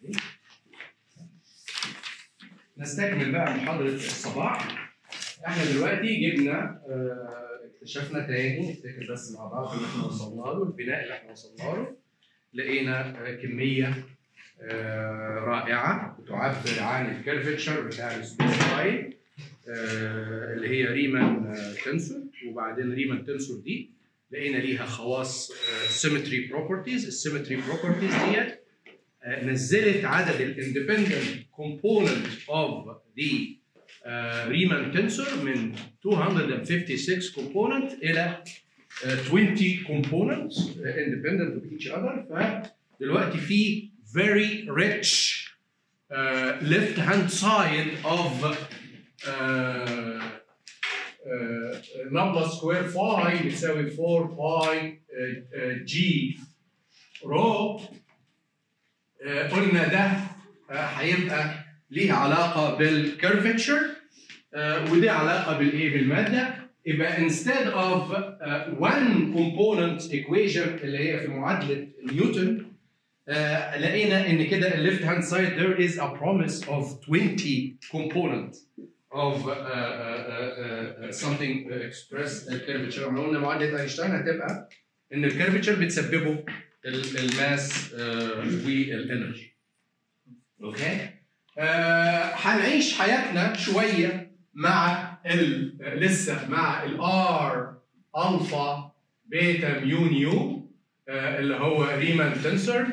نستكمل بقى محاضرة الصباح احنا دلوقتي جبنا آه، اكتشفنا تاني نفتكر بس مع بعض اللي احنا وصلنا له البناء اللي احنا وصلنا له لقينا آه، كمية آه، رائعة بتعبر عن الكيرفتشر بتاع السبيس لاين اللي هي ريمان تنسور وبعدين ريمان تنسور دي لقينا ليها خواص سيمتري بروبرتيز السيمتري بروبرتيز ديت آه، نزلت عدد الاندبندنت كومبوننت اوف ذا ريمان تنسور من 256 كومبوننت الى آه، 20 كومبوننت independent of each other فدلوقتي في very rich uh, left hand side of uh, uh, نمبر سكوير فاي بتساوي 4 باي جي رو قلنا ده آه، هيبقى ليه علاقه بالكيرفتشر ودي علاقه بالايه بالماده يبقى instead of uh, one component equation اللي هي في معادله نيوتن آه، لقينا ان كده الليفت هاند سايد there is a promise of 20 component of uh, uh, uh, uh, something expressed curvature احنا قلنا معادله اينشتاين هتبقى ان الكيرفتشر بتسببه ال- الماس آه، والانرجي اوكي آه، هنعيش حياتنا شويه مع ال لسه مع الار الفا بيتا ميو نيو آه، اللي هو ريمان تنسور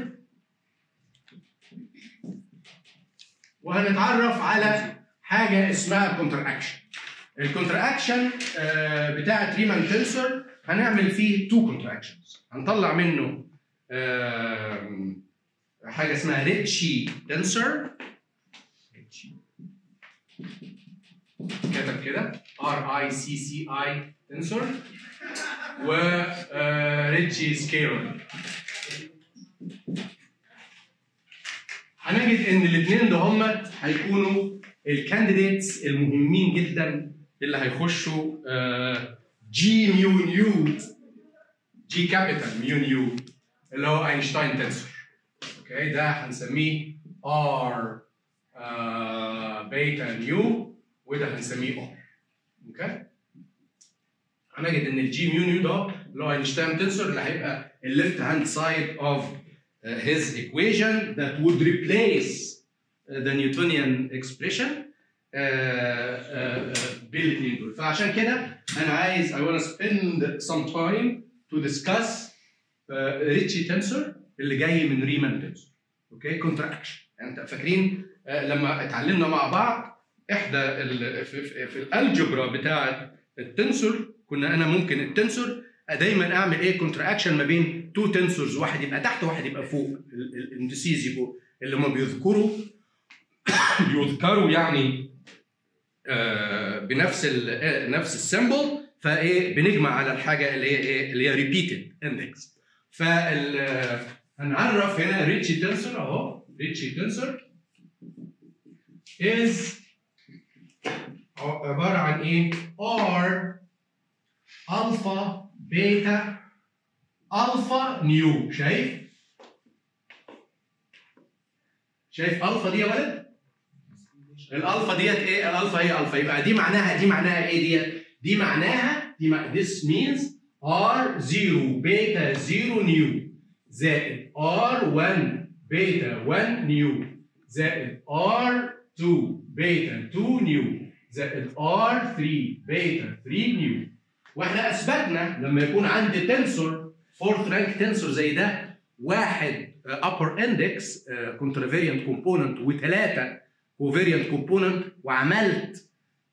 وهنتعرف على حاجه اسمها كونتر اكشن الكونتر اكشن بتاعت ريمان تنسور هنعمل فيه تو كونتر اكشنز هنطلع منه آم، حاجه اسمها ريتشي تنسور كتب كده ار اي سي سي اي تنسور و ريتشي سكيلر هنجد ان الاثنين ده هم هيكونوا الكانديديتس المهمين جدا اللي هيخشوا جي ميو نيو جي كابيتال ميو نيو اللي هو اينشتاين تنسور اوكي ده هنسميه ار بيتا نيو وده هنسميه ار اوكي هنجد ان الجي ميو نيو ده اللي هو اينشتاين تنسور اللي هيبقى الليفت هاند سايد اوف his equation that would replace uh, the Newtonian expression uh, uh, بالاثنين دول فعشان كده انا عايز I want to spend some time to discuss uh, ريتشي تنسور اللي جاي من ريمان تنسور اوكي كونتراكشن يعني انت فاكرين uh, لما اتعلمنا مع بعض احدى ال في, في, في الالجبرا بتاعه التنسور كنا انا ممكن التنسور دايما اعمل ايه كونتراكشن ما بين تو تنسورز واحد يبقى تحت وواحد يبقى فوق الاندسيز يبقوا اللي هم بيذكروا بيذكروا يعني آه بنفس ال نفس السيمبل فايه بنجمع على الحاجه اللي هي ايه اللي هي ريبيتد اندكس فال هنعرف هنا ريتشي تنسور اهو ريتشي تنسور از عباره عن ايه؟ ار الفا بيتا الفا نيو شايف؟ شايف الفا دي يا ولد؟ الالفا ديت ايه؟ الالفا هي الفا يبقى دي معناها دي معناها ايه ديت؟ دي معناها دي مع... this means R0 بيتا 0 نيو زائد R1 بيتا 1 نيو زائد R2 بيتا 2 نيو زائد R3 بيتا 3 نيو واحنا اثبتنا لما يكون عندي تنسور فورث رانك تنسور زي ده واحد ابر اندكس كونترافيريانت كومبوننت وثلاثه كوفيريانت كومبوننت وعملت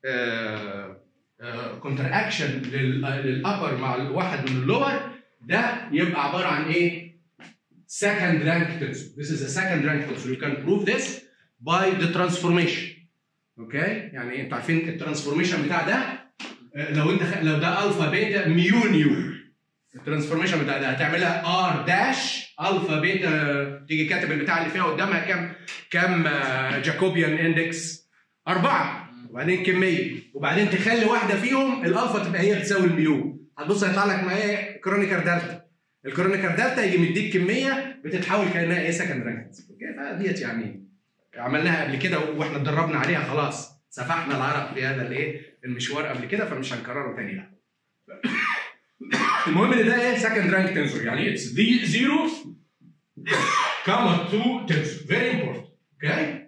كونتر اكشن للابر مع الواحد من اللور ده يبقى عباره عن ايه؟ second rank tensor. This is a second rank tensor. You can prove this by the transformation. اوكي؟ يعني انتوا عارفين الترانسفورميشن بتاع ده لو انت خ... لو ده الفا بيتا ميو نيو الترانسفورميشن بتاع ده هتعملها ار داش الفا بيتا تيجي كاتب البتاع اللي فيها قدامها كام كام جاكوبيان اندكس أربعة وبعدين كمية وبعدين تخلي واحدة فيهم الألفا تبقى هي بتساوي الميو هتبص هيطلع لك ما ايه كرونيكر دلتا الكرونيكال دلتا يجي مديك كميه بتتحول كانها ايه سكند رانك اوكي فديت يعني عملناها قبل كده واحنا اتدربنا عليها خلاص سفحنا العرق في هذا الايه المشوار قبل كده فمش هنكرره تاني لا المهم ان ده ايه سكند رانك تنسور يعني اتس دي زيرو كاما تو تنسور فيري امبورتنت اوكي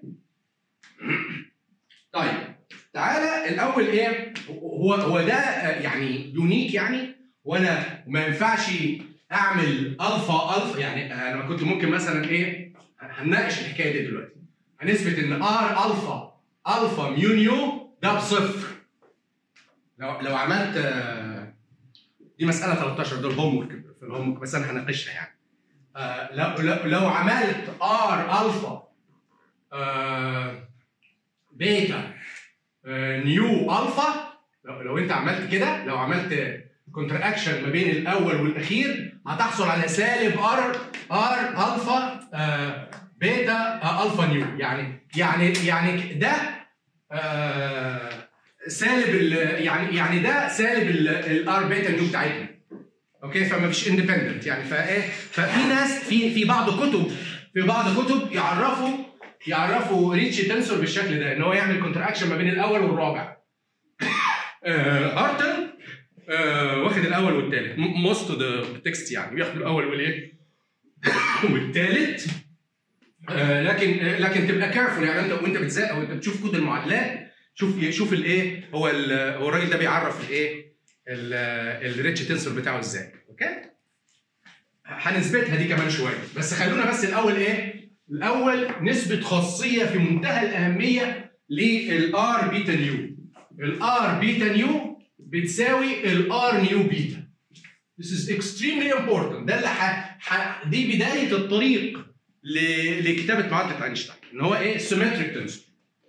طيب تعالى الاول ايه هو هو ده آه، يعني يونيك يعني وانا ما ينفعش اعمل الفا الفا يعني انا كنت ممكن مثلا ايه هنناقش الحكايه دي دلوقتي هنثبت ان ار الفا الفا ميو نيو ده بصفر لو لو عملت آه، دي مساله 13 ده الهوم ورك في الهوم ورك بس انا هناقشها يعني آه، لو لو لو عملت ار الفا آه، بيتا آه، نيو الفا لو, لو انت عملت كده لو عملت كونتر اكشن ما بين الاول والاخير هتحصل على سالب ار ار الفا آه، بيتا آه، الفا نيو يعني يعني يعني ده آه، سالب ال- يعني يعني ده سالب الار بيتا نيو بتاعتنا اوكي فما فيش اندبندنت يعني فايه ففي ناس في في بعض كتب في بعض كتب يعرفوا يعرفوا ريتش تنسور بالشكل ده ان هو يعمل كونتر اكشن ما بين الاول والرابع آه، ارتن آه، واخد الاول والثالث موست اوف ذا تكست يعني بياخد الاول والايه والثالث آه، لكن آه، لكن تبقى كارفول يعني انت وانت بتذاكر او انت بتشوف كود المعادلات شوف شوف الايه هو ال- هو الراجل ده بيعرف الايه الريتش تنسور بتاعه ازاي اوكي هنثبتها دي كمان شويه بس خلونا بس الاول ايه الاول نثبت خاصيه في منتهى الاهميه للار بيتا نيو الار بيتا نيو بتساوي الار نيو بيتا This is extremely important ده اللي ح... ح... دي بدايه الطريق ل... لكتابه معادله اينشتاين ان هو ايه symmetric tensor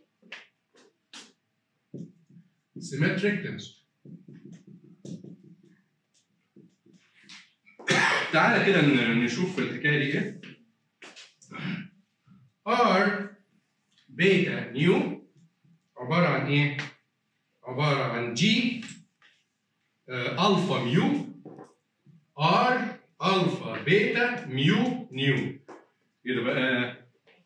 symmetric tensor تعالى كده ن- نشوف الحكايه دي ايه ار بيتا نيو عباره عن ايه؟ عباره عن جي الفا ميو ار الفا بيتا ميو نيو كده بقى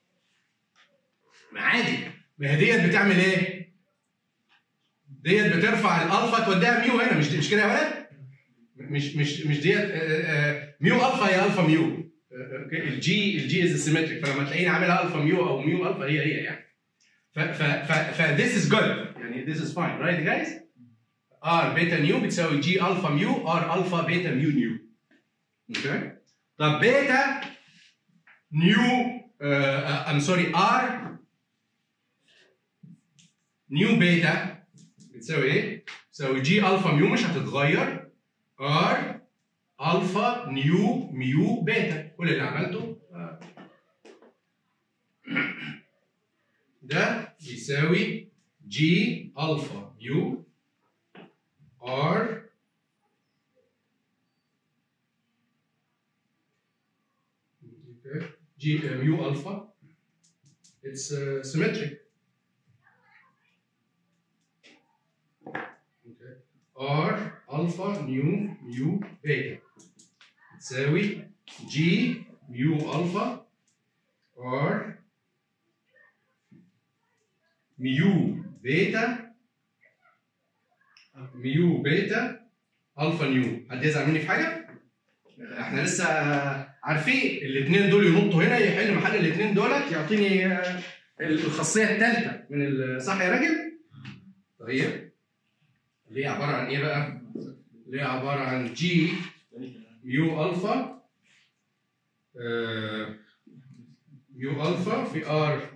ما عادي ما هي ديت بتعمل ايه؟ ديت بترفع الالفا توديها ميو هنا مش مش كده يا ولد؟ مش مش مش ديت آه، آه، ميو الفا هي الفا ميو آه، اوكي الجي الجي از سيمتريك فلما تلاقيني عامل الفا ميو او ميو الفا هي هي يعني ف ف ف ف this is good يعني this is fine right guys ار بيتا نيو بتساوي جي الفا ميو ار الفا بيتا ميو نيو اوكي طب بيتا نيو ام سوري ار نيو بيتا بتساوي ايه؟ بتساوي جي الفا ميو مش هتتغير ار الفا نيو ميو بيتا كل اللي عملته آه. ده يساوي جي الفا ميو ار جي ميو الفا it's uh, symmetric okay. R alpha nu mu beta تساوي G mu alpha R mu بيتا ميو بيتا الفا نيو حد يزعل مني في حاجه؟ احنا لسه عارفين الاثنين دول ينطوا هنا يحل محل الاثنين دولت يعطيني آه، الخاصيه الثالثه من ال- صح يا راجل؟ طيب اللي هي عباره عن ايه بقى؟ اللي هي عباره عن جي ميو الفا آه، ميو الفا في ار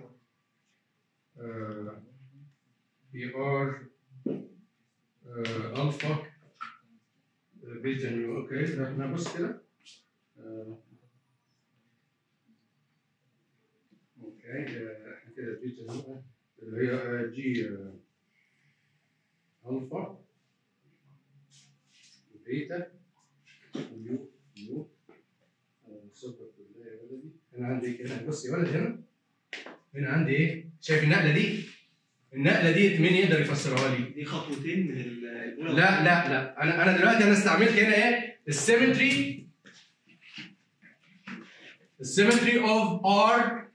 آه، في ار آه، الفا آه، بيتا نيو اوكي احنا بص كده آه، اوكي آه، احنا كده بيتا نيو اللي هي آه، جي آه، الفا بيتا نيو نيو آه، صفر بالله يا ولدي هنا عندي ايه كده بص يا ولد هنا هنا عندي ايه شايف النقله دي النقله دي مين يقدر يفسرها لي دي خطوتين من ال- الاولى لا لا لا انا انا دلوقتي انا استعملت هنا ايه السيمتري السيمتري اوف ار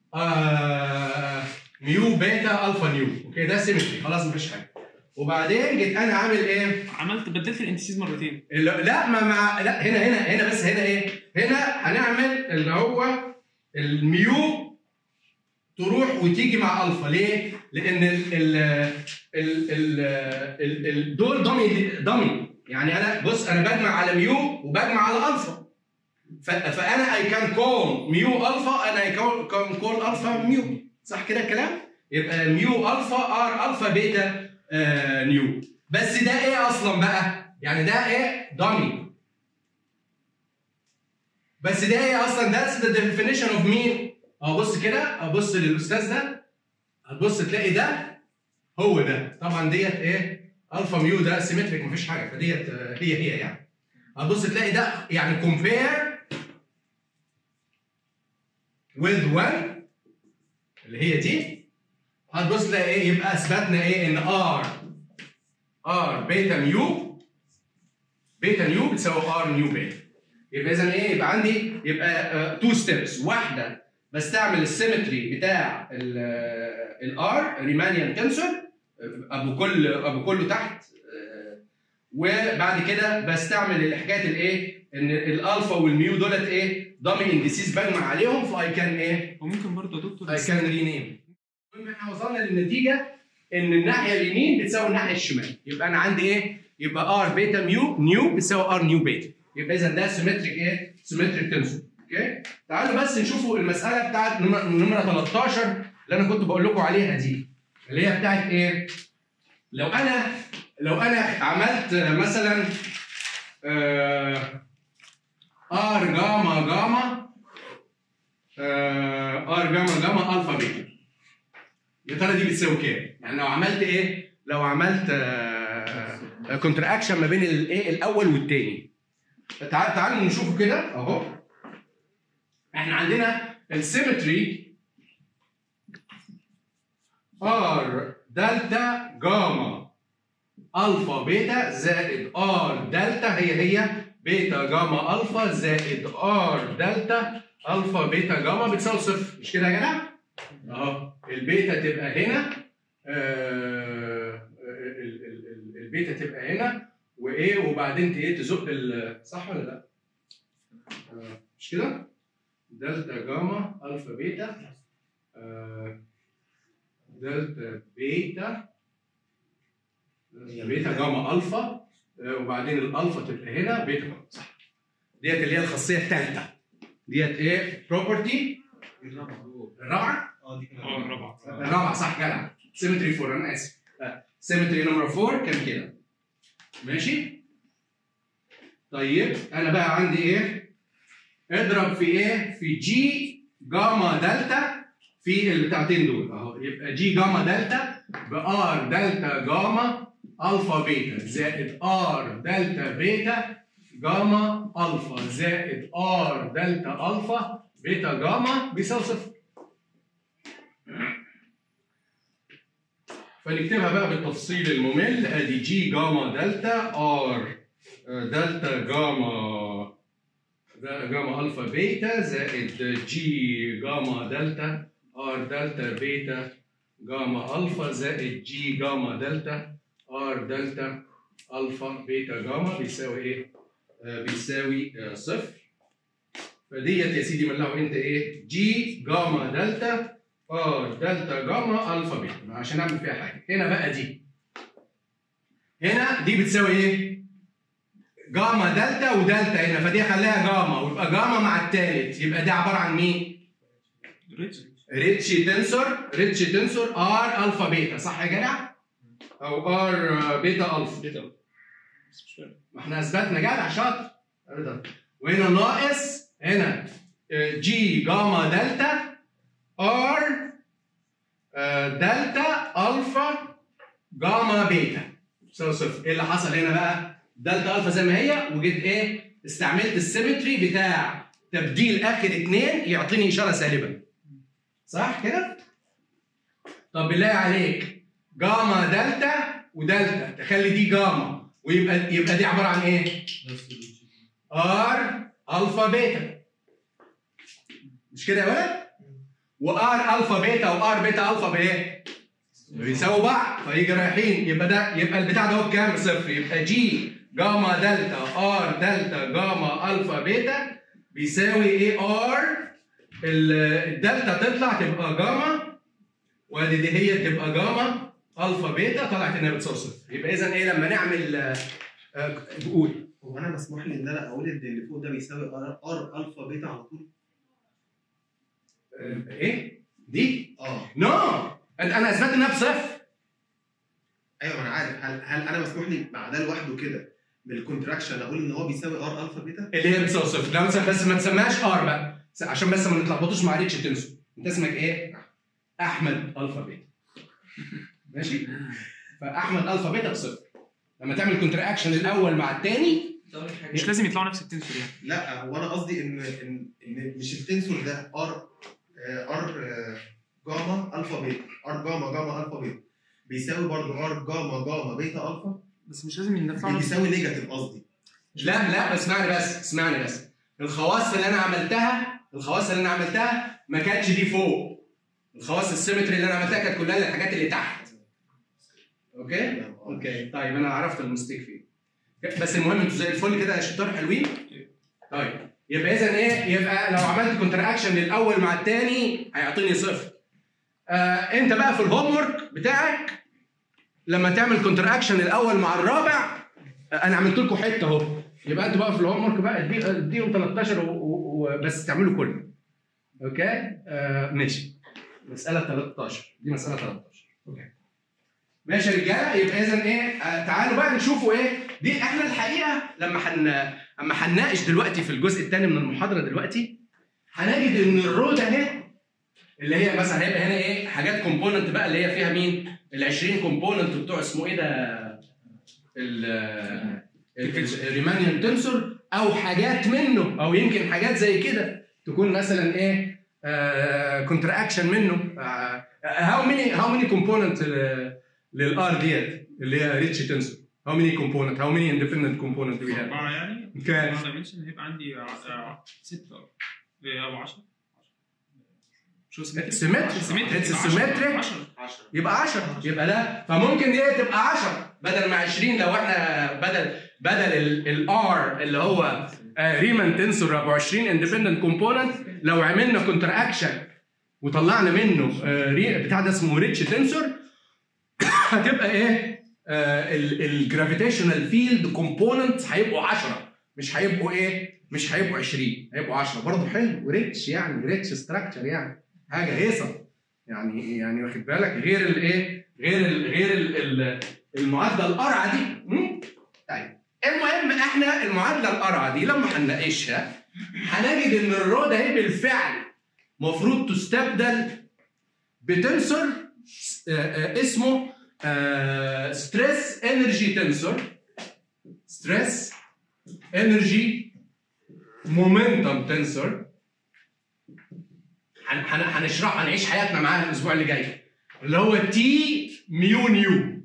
ميو بيتا الفا نيو اوكي ده سيمتري خلاص مفيش حاجه وبعدين جيت انا عامل ايه؟ عملت بدلت الانتسيز مرتين لا لا ما مع لا هنا هنا هنا بس هنا ايه؟ هنا هنعمل اللي هو الميو تروح وتيجي مع الفا ليه؟ لان ال ال ال ال ال ال دول ضمي ضمي يعني انا بص انا بجمع على ميو وبجمع على الفا ف- فانا اي كان كول ميو الفا انا اي كان كول الفا ميو صح كده الكلام؟ يبقى ميو الفا ار الفا بيتا آه نيو بس ده ايه اصلا بقى؟ يعني ده ايه؟ ضمي بس ده ايه اصلا؟ that's the definition of مين؟ اه بص كده ابص للاستاذ ده هتبص تلاقي ده هو ده طبعا ديت ايه؟ الفا ميو ده سيمتريك مفيش حاجه فديت آه، هي هي يعني هتبص تلاقي ده يعني كومبير with 1 اللي هي دي هتبص تلاقي ايه يبقى اثبتنا ايه ان ار ار بيتا ميو بيتا نيو بتساوي ار نيو بيتا يبقى اذا ايه يبقى عندي يبقى تو ستيبس واحده بستعمل السيمتري بتاع الار ريمانيان تنسور ابو كل ابو كله تحت آه، وبعد كده بستعمل الحكايه الايه ان الالفا والميو دولت ايه ضامن اندسيس بجمع عليهم فاي كان ايه وممكن برضه يا دكتور اي كان رينيم المهم احنا وصلنا للنتيجه ان الناحيه اليمين بتساوي الناحيه الشمال يبقى انا عندي ايه يبقى ار بيتا ميو نيو بتساوي ار نيو بيتا يبقى اذا ده سيمتريك ايه سيمتريك تنسور اوكي تعالوا بس نشوفوا المساله بتاعت نمره نمرة 13 اللي انا كنت بقول لكم عليها دي اللي هي بتاعت ايه لو انا لو انا عملت مثلا آه ار جاما جاما آه ار جاما جاما الفا بيتا يا ترى دي بتساوي كام؟ يعني لو عملت ايه؟ لو عملت كونتراكشن ما بين الايه الاول والثاني تعال تعالوا نشوفه كده اهو احنا عندنا السيمتري ار دلتا جاما الفا بيتا زائد ار دلتا هي هي بيتا جاما الفا زائد ار دلتا الفا بيتا جاما بتساوي صفر مش كده يا جدع؟ اهو البيتا تبقى هنا آه ال- ال- ال- البيتا تبقى هنا وايه وبعدين ت- ايه تزق ال- صح ولا لا؟ آه مش كده؟ دلتا جاما الفا بيتا آه دلتا بيتا بيتا جاما الفا آه وبعدين الالفا تبقى هنا بيتا جاما صح ديت اللي هي الخاصيه الثالثه ديت ايه؟ بروبرتي الرابعه اه دي كده اه الرابعه الرابعه صح جدع سيمتري 4 انا اسف سيمتري نمبر 4 كان كده ماشي طيب انا بقى عندي ايه اضرب في ايه في جي جاما دلتا في البتاعتين دول اهو يبقى جي جاما دلتا بار دلتا جاما الفا بيتا زائد ار دلتا بيتا جاما الفا زائد ار دلتا الفا بيتا جاما بيساوي صفر فنكتبها بقى بالتفصيل الممل ادي جي جاما دلتا ار دلتا جاما ده جاما الفا بيتا زائد جي جاما دلتا ار دلتا بيتا جاما الفا زائد جي جاما دلتا ار دلتا الفا بيتا جاما بيساوي ايه؟ آه بيساوي آه صفر فديت يا سيدي ملعوا انت ايه؟ جي جاما دلتا ار دلتا جاما الفا بيتا عشان اعمل فيها حاجه هنا بقى دي هنا دي بتساوي ايه؟ جاما دلتا ودلتا هنا فدي خليها جاما ويبقى جاما مع التالت يبقى دي عباره عن مين؟ ريتش ريتشي تنسور ريتشي تنسور ار الفا بيتا صح يا جدع؟ او ار بيتا الفا بيتا بس مش فاهم ما احنا اثبتنا جدع شاطر ابدا وهنا ناقص هنا آه، جي جاما دلتا ار آه، دلتا الفا جاما بيتا يساوي صفر ايه اللي حصل هنا بقى؟ دلتا الفا زي ما هي وجيت ايه؟ استعملت السيمتري بتاع تبديل اخر اتنين يعطيني اشاره سالبه صح كده؟ طب بالله عليك جاما دلتا ودلتا تخلي دي جاما ويبقى يبقى دي عباره عن ايه؟ ار الفا بيتا مش كده يا ولد؟ وار الفا بيتا وار بيتا الفا بايه؟ بيساووا بعض فيجي رايحين يبقى ده يبقى البتاع ده هو بكام؟ صفر يبقى جي جاما دلتا ار دلتا جاما الفا بيتا بيساوي ايه ار الدلتا تطلع تبقى جاما وادي دي هي تبقى جاما الفا بيتا طلعت انها بتساوي صفر يبقى اذا ايه لما نعمل آه، آه، قول هو انا مسموح لي ان انا اقول ان اللي فوق ده بيساوي ار ار الفا بيتا على طول؟ آه، ايه؟ دي؟ اه نو انا اثبت انها بصفر ايوه انا عارف هل هل انا مسموح لي مع ده لوحده كده بالكونتراكشن اقول ان هو بيساوي ار الفا بيتا؟ اللي هي بتساوي صفر لا بس- بس ما تسميهاش ار بقى عشان بس ما نتلخبطوش مع ريتش تنسو انت اسمك ايه؟ احمد الفا بيتا ماشي؟ فاحمد الفا بيتا بصفر لما تعمل كونتر اكشن الاول مع الثاني مش لازم يطلعوا نفس التنسور يعني لا هو انا قصدي ان ان ان مش التنسور ده ار ار جاما الفا بيتا ار جاما جاما الفا بيتا بيساوي برضه ار جاما جاما بيتا الفا بس مش لازم يطلعوا نفس بيساوي نيجاتيف قصدي لا لا بس اسمعني بس اسمعني بس الخواص اللي انا عملتها الخواص اللي انا عملتها ما كانتش دي فوق الخواص السيمتري اللي انا عملتها كانت كلها الحاجات اللي تحت اوكي اوكي طيب انا عرفت المستيك فين بس المهم انتوا زي الفل كده يا شطار حلوين طيب يبقى اذا ايه يبقى لو عملت كونتر اكشن للاول مع الثاني هيعطيني صفر آه انت بقى في الهوم ورك بتاعك لما تعمل كونتر اكشن الاول مع الرابع آه انا عملت لكم حته اهو يبقى انتوا بقى في الهوم ورك بقى ادي- اديهم 13 و- و- وبس تعملوا كله اوكي آه ماشي مساله 13 دي مساله 13 اوكي ماشي يا رجاله يبقى اذا ايه آه تعالوا بقى نشوفوا ايه دي احنا الحقيقه لما حن اما هنناقش دلوقتي في الجزء الثاني من المحاضره دلوقتي هنجد ان الرود اهي اللي هي مثلا هيبقى هنا ايه حاجات كومبوننت بقى اللي هي فيها مين ال 20 كومبوننت بتوع اسمه ايه ده الريمانيان تنسور او حاجات منه او يمكن حاجات زي كده تكون مثلا ايه كونتر اكشن منه هاو ماني هاو ماني كومبوننت للار ديت اللي هي ريتش تنسور هاو ماني كومبوننت هاو ماني اندبندنت كومبوننت وي هاف أربعة يعني كام؟ أربعة دايمنشن هيبقى عندي ع- ع- ستة إيه، أو 10 شو سيمتريك؟ سيمتريك سيمتريك اتس يبقى عشرة. سيمتريك 10 يبقى 10 يبقى لا فممكن دي تبقى 10 بدل ما 20 لو احنا بدل بدل الار اللي هو ريمان تنسور ابو 20 اندبندنت كومبوننت لو عملنا كونتر اكشن وطلعنا منه آه، ري- بتاع ده اسمه ريتش تنسور هتبقى ايه الجرافيتيشنال فيلد كومبوننت هيبقوا 10 مش هيبقوا ايه مش هيبقوا 20 هيبقوا 10 برضه حلو ريتش يعني ريتش ستراكشر يعني حاجه هيصه يعني يعني واخد بالك غير الايه غير ال غير ال ال المعادله القرعه دي مم؟ طيب المهم احنا المعادله القرعه دي لما هنناقشها هنجد ان الرود اهي بالفعل مفروض تستبدل بتنسور آه، آه، اسمه ستريس انرجي تنسور ستريس انرجي مومنتم تنسور هن- هن- هنشرح هنعيش حياتنا معاها الاسبوع اللي جاي اللي هو تي ميو نيو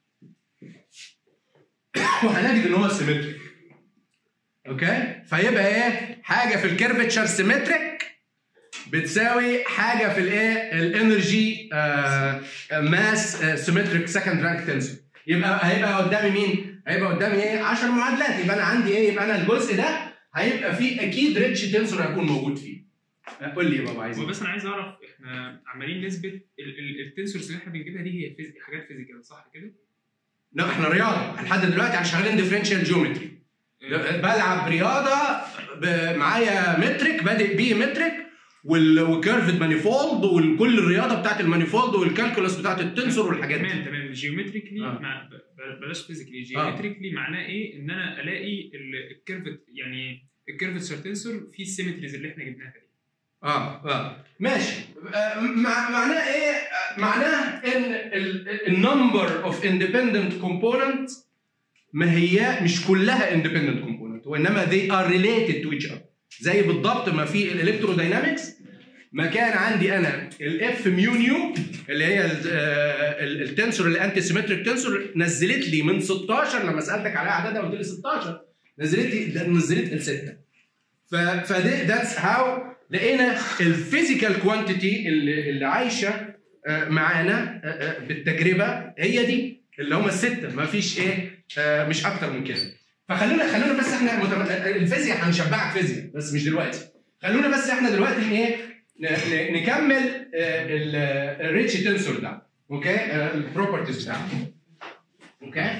وهنجد ان هو سيمتريك اوكي فيبقى ايه حاجه في الكيرفتشر سيمتريك بتساوي حاجه في الايه الانرجي ماس سيمتريك سكند رانك تنسور يبقى هيبقى قدامي مين هيبقى قدامي ايه 10 معادلات يبقى انا عندي ايه يبقى انا الجزء ده هيبقى فيه اكيد ريتش تنسور هيكون موجود فيه قول لي يا بابا عايز هو إيه؟ بس انا عايز اعرف احنا عمالين نثبت ال- ال- التنسورز اللي احنا بنجيبها دي هي فيزي... حاجات فيزيكال صح كده؟ لا احنا رياضه لحد دلوقتي احنا شغالين ديفرنشال جيومتري بلعب رياضه ب- معايا مترك بادئ بيه مترك وال- وكيرفد مانيفولد وكل الرياضه بتاعت المانيفولد والكالكولس بتاعت التنسور والحاجات دي تمام تمام جيومتريكلي آه. مع ب- ب- بلاش فيزيكلي جيومتريكلي معناه ايه ان انا الاقي الكيرفت يعني الكيرفتشر تنسور فيه السيمتريز اللي احنا جبناها دي اه اه ماشي آه، مع- معناه ايه؟ آه، معناه ان النمبر اوف اندبندنت كومبوننت ما هي مش كلها اندبندنت كومبوننت وانما they are related to each other زي بالضبط ما في الالكتروداينامكس ما كان عندي انا الاف ميو نيو اللي هي ال- آه، ال- التنسور الانتي سيمتريك تنسور نزلت لي من 16 لما سالتك عليها عددها قلت لي 16 نزلت لي نزلت لي 6 فده ذاتس هاو لقينا الفيزيكال كوانتيتي اللي, اللي عايشه آه، معانا آه، آه، بالتجربه هي دي اللي هم السته ما فيش ايه آه، مش اكتر من كده فخلونا خلونا بس احنا متم... الفيزياء هنشبعك فيزياء بس مش دلوقتي خلونا بس احنا دلوقتي ايه ن- ن- نكمل الريتش تنسور ده اوكي البروبرتيز بتاعته اوكي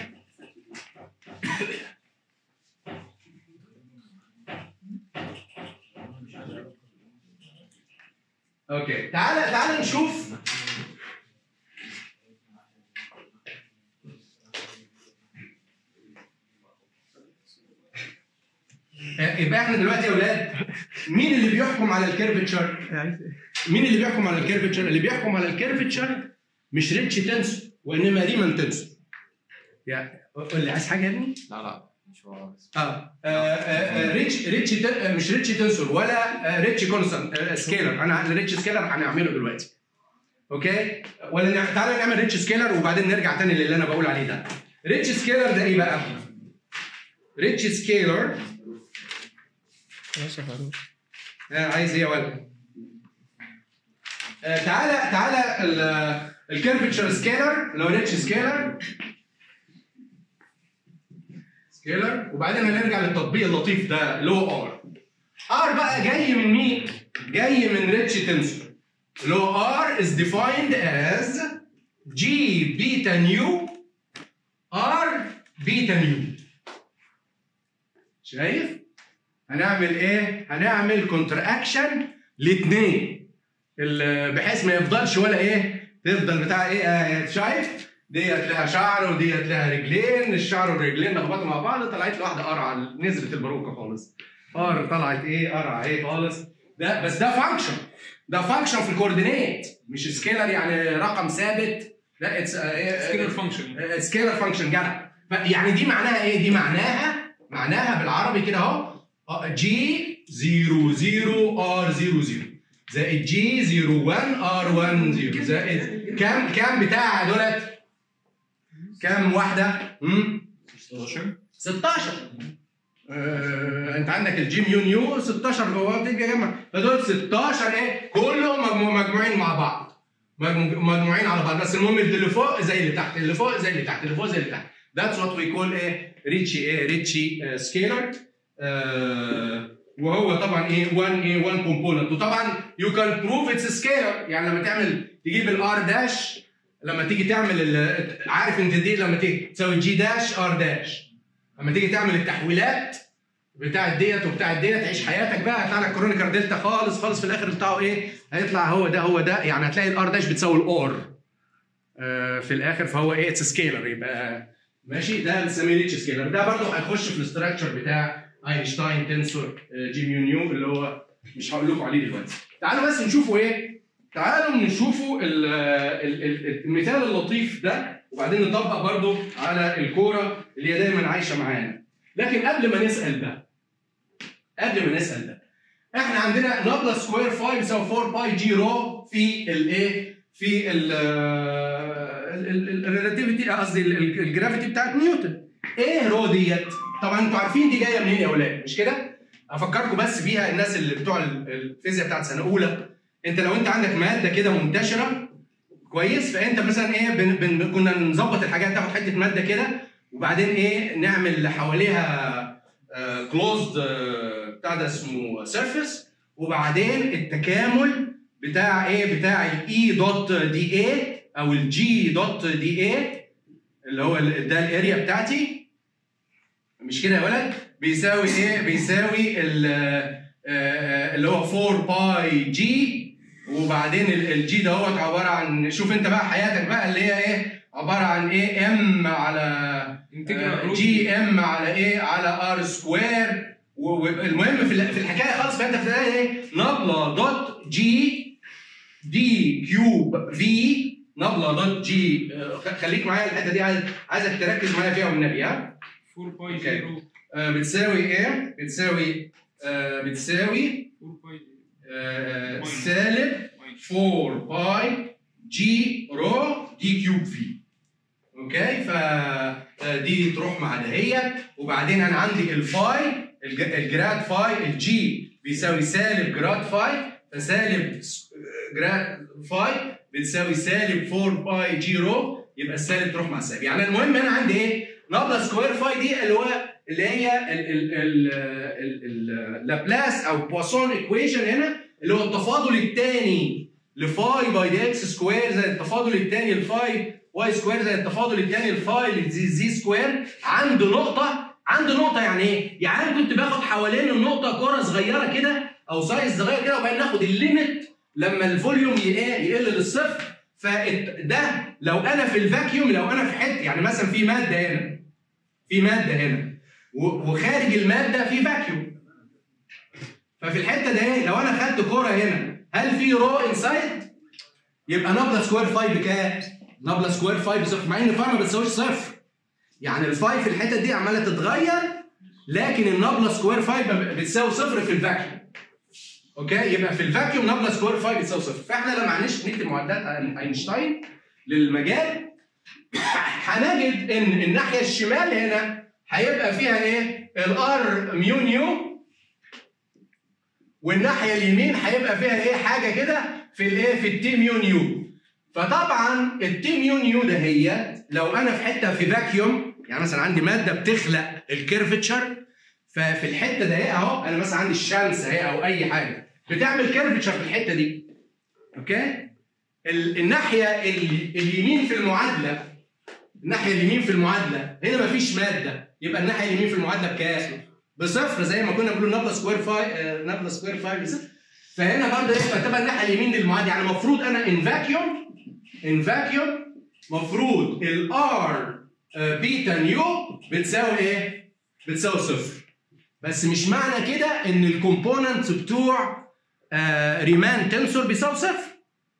اوكي تعالى تعالى نشوف آه، يبقى احنا دلوقتي يا اولاد مين اللي بيحكم على الكيرفتشر؟ مين اللي بيحكم على الكيرفتشر؟ اللي بيحكم على الكيرفتشر مش ريتش تنسور وانما ريمان تنسور. يا قول لي عايز حاجه يا ابني؟ لا لا مش هو اه آه، آه، آه، ريتش ريتش تن- آه، مش ريتش تنسور ولا آه، ريتش كونستانت سكيلر انا الريتش سكيلر هنعمله دلوقتي اوكي ولا نع- تعالى نعمل ريتش سكيلر وبعدين نرجع تاني للي انا بقول عليه ده ريتش سكيلر ده ايه بقى ريتش سكيلر آه عايز ايه يا ولد آه تعالى تعالى ال- الكيرفتشر سكيلر اللي هو ريتش سكيلر سكيلر وبعدين هنرجع للتطبيق اللطيف ده اللي هو ار ار بقى جاي من مين؟ جاي من ريتش تنسور اللي هو ار is defined as g beta nu r beta nu شايف؟ هنعمل ايه؟ هنعمل كونتر اكشن لاثنين بحيث ما يفضلش ولا ايه؟ تفضل بتاع ايه آه شايف؟ ديت لها شعر وديت لها رجلين الشعر والرجلين لخبطوا مع بعض طلعت لي واحده قرعه نزلت الباروكه خالص قر طلعت ايه قرعه ايه خالص ده بس ده فانكشن ده فانكشن في الكوردينيت مش سكيلر يعني رقم ثابت لا اتس سكيلر فانكشن سكيلر فانكشن جدع ف- يعني دي معناها ايه؟ دي معناها معناها بالعربي كده اهو جي 0 0 ار 0 0 زائد جي 0 1 ار 1 0 زائد كام كام بتاع دولت؟ كام واحدة؟ امم 16 16 آه، انت عندك الجيم يو نيو 16 هو بتيجي جمع فدول 16 ايه كلهم مجموع مجموعين مع بعض مجمو- مجموعين على بعض بس المهم اللي فوق زي اللي تحت اللي فوق زي اللي تحت اللي فوق زي اللي تحت ذاتس وات وي كول ايه ريتشي ايه ريتشي سكيلر وهو طبعا ايه 1 ايه 1 كومبوننت وطبعا يو كان بروف اتس سكيلر يعني لما تعمل تجيب الار داش لما تيجي تعمل ال- عارف انت دي لما تيجي تساوي جي داش ار داش لما تيجي تعمل التحويلات بتاعت ديت وبتاعت ديت عيش حياتك بقى هيطلع لك كرونيكر دلتا خالص خالص في الاخر بتاعه ايه؟ هيطلع هو ده هو ده يعني هتلاقي الار داش بتساوي الاور آه في الاخر فهو ايه اتس سكيلر يبقى ماشي ده بنسميه ريتش سكيلر ده برضه هيخش في الاستراكشر بتاع اينشتاين تنسور آه، جي ميو نيو اللي هو مش هقول لكم عليه دلوقتي تعالوا بس نشوفوا ايه تعالوا نشوفوا ال- ال- ال- المثال اللطيف ده وبعدين نطبق برضه على الكوره اللي هي دايما عايشه معانا لكن قبل ما نسال ده قبل ما نسال ده احنا عندنا نابلا سكوير 5 بيساوي 4 باي جي رو في الايه في الريلاتيفيتي قصدي ال- ال- الجرافيتي بتاعت نيوتن ايه رو ديت طبعا انتوا عارفين دي جايه منين يا اولاد مش كده افكركم بس بيها الناس اللي بتوع ال- الفيزياء بتاعت سنه اولى انت لو انت عندك ماده كده منتشره كويس فانت مثلا ايه بن بن كنا نظبط الحاجات تاخد حته ماده كده وبعدين ايه نعمل حواليها كلوزد بتاع ده اسمه سيرفيس وبعدين التكامل بتاع ايه بتاع الاي دوت دي اي او الجي دوت دي اي اللي هو ال- ده الاريا بتاعتي مش كده يا ولد بيساوي ايه بيساوي ال- آه، اللي هو 4 باي جي وبعدين الجي دوت عباره عن شوف انت بقى حياتك بقى اللي هي ايه عباره عن ايه ام على انتجرال جي ام على ايه على ار سكوير والمهم في ال- في الحكايه خالص فانت في النهايه ايه نبله دوت جي دي كيوب في نبله دوت جي آه، خ- خليك معايا الحته دي عايز عايزك تركز معايا فيها والنبي ها 4 باي أوكي. 0 آه، بتساوي ايه بتساوي آه، بتساوي 4 باي آه، Minus. سالب 4 باي جي رو دي كيوب في اوكي ف آه، دي تروح مع دهيت وبعدين انا عندي الفاي الج- الجراد فاي الجي بيساوي سالب جراد فاي فسالب س- جراد فاي بتساوي سالب 4 باي جي رو يبقى السالب تروح مع السالب يعني المهم هنا عندي ايه؟ نابلا سكوير فاي دي اللي هو اللي هي ال- ال- ال- ال- ال- لابلاس او بواسون ايكويشن هنا اللي هو التفاضل الثاني لفاي باي دي اكس سكوير زائد التفاضل الثاني لفاي واي سكوير زائد التفاضل الثاني لفاي لزي زي سكوير عند نقطه عند نقطه يعني ايه؟ يعني انا كنت باخد حوالين النقطه كره صغيره كده او سايز صغير كده وبعدين ناخد الليمت لما الفوليوم ي- إيه؟ يقل للصفر فده لو انا في الفاكيوم لو انا في حته يعني مثلا في ماده هنا في ماده هنا و- وخارج الماده في فاكيوم ففي الحته ده ايه لو انا خدت كوره هنا هل في رو انسايد يبقى نابلا سكوير فاي بكام نابلا سكوير فاي بصفر مع ان الفاي ما بتساويش صفر يعني الفاي في الحته دي عماله تتغير لكن النابلا سكوير فاي ب- بتساوي صفر في الفاكيوم اوكي يبقى في الفاكيوم نابلا سكوير فاي بتساوي صفر فاحنا لما هنش نكتب معادلات اينشتاين للمجال هنجد ان الناحيه الشمال هنا هيبقى فيها ايه الار ميو نيو والناحيه اليمين هيبقى فيها ايه حاجه كده في الايه في التي ميو نيو فطبعا التي ميو نيو ده هي لو انا في حته في فاكيوم يعني مثلا عندي ماده بتخلق الكيرفتشر ففي الحته ده ايه اهو انا مثلا عندي الشمس اهي او اي حاجه بتعمل كيرفتشر في الحته دي اوكي ال- الناحيه ال- اليمين في المعادله الناحيه اليمين في المعادله هنا مفيش ماده يبقى الناحيه اليمين في المعادله بكام؟ بصفر زي ما كنا بنقول نابلا سكوير فاي آه، نابلا سكوير فاي بصفر فهنا برضه ايه فتبقى الناحيه اليمين للمعادله يعني المفروض انا ان فاكيوم ان فاكيوم مفروض الار بيتا نيو بتساوي ايه؟ بتساوي صفر بس مش معنى كده ان الكومبوننتس بتوع آه، ريمان تنسور بيساوي صفر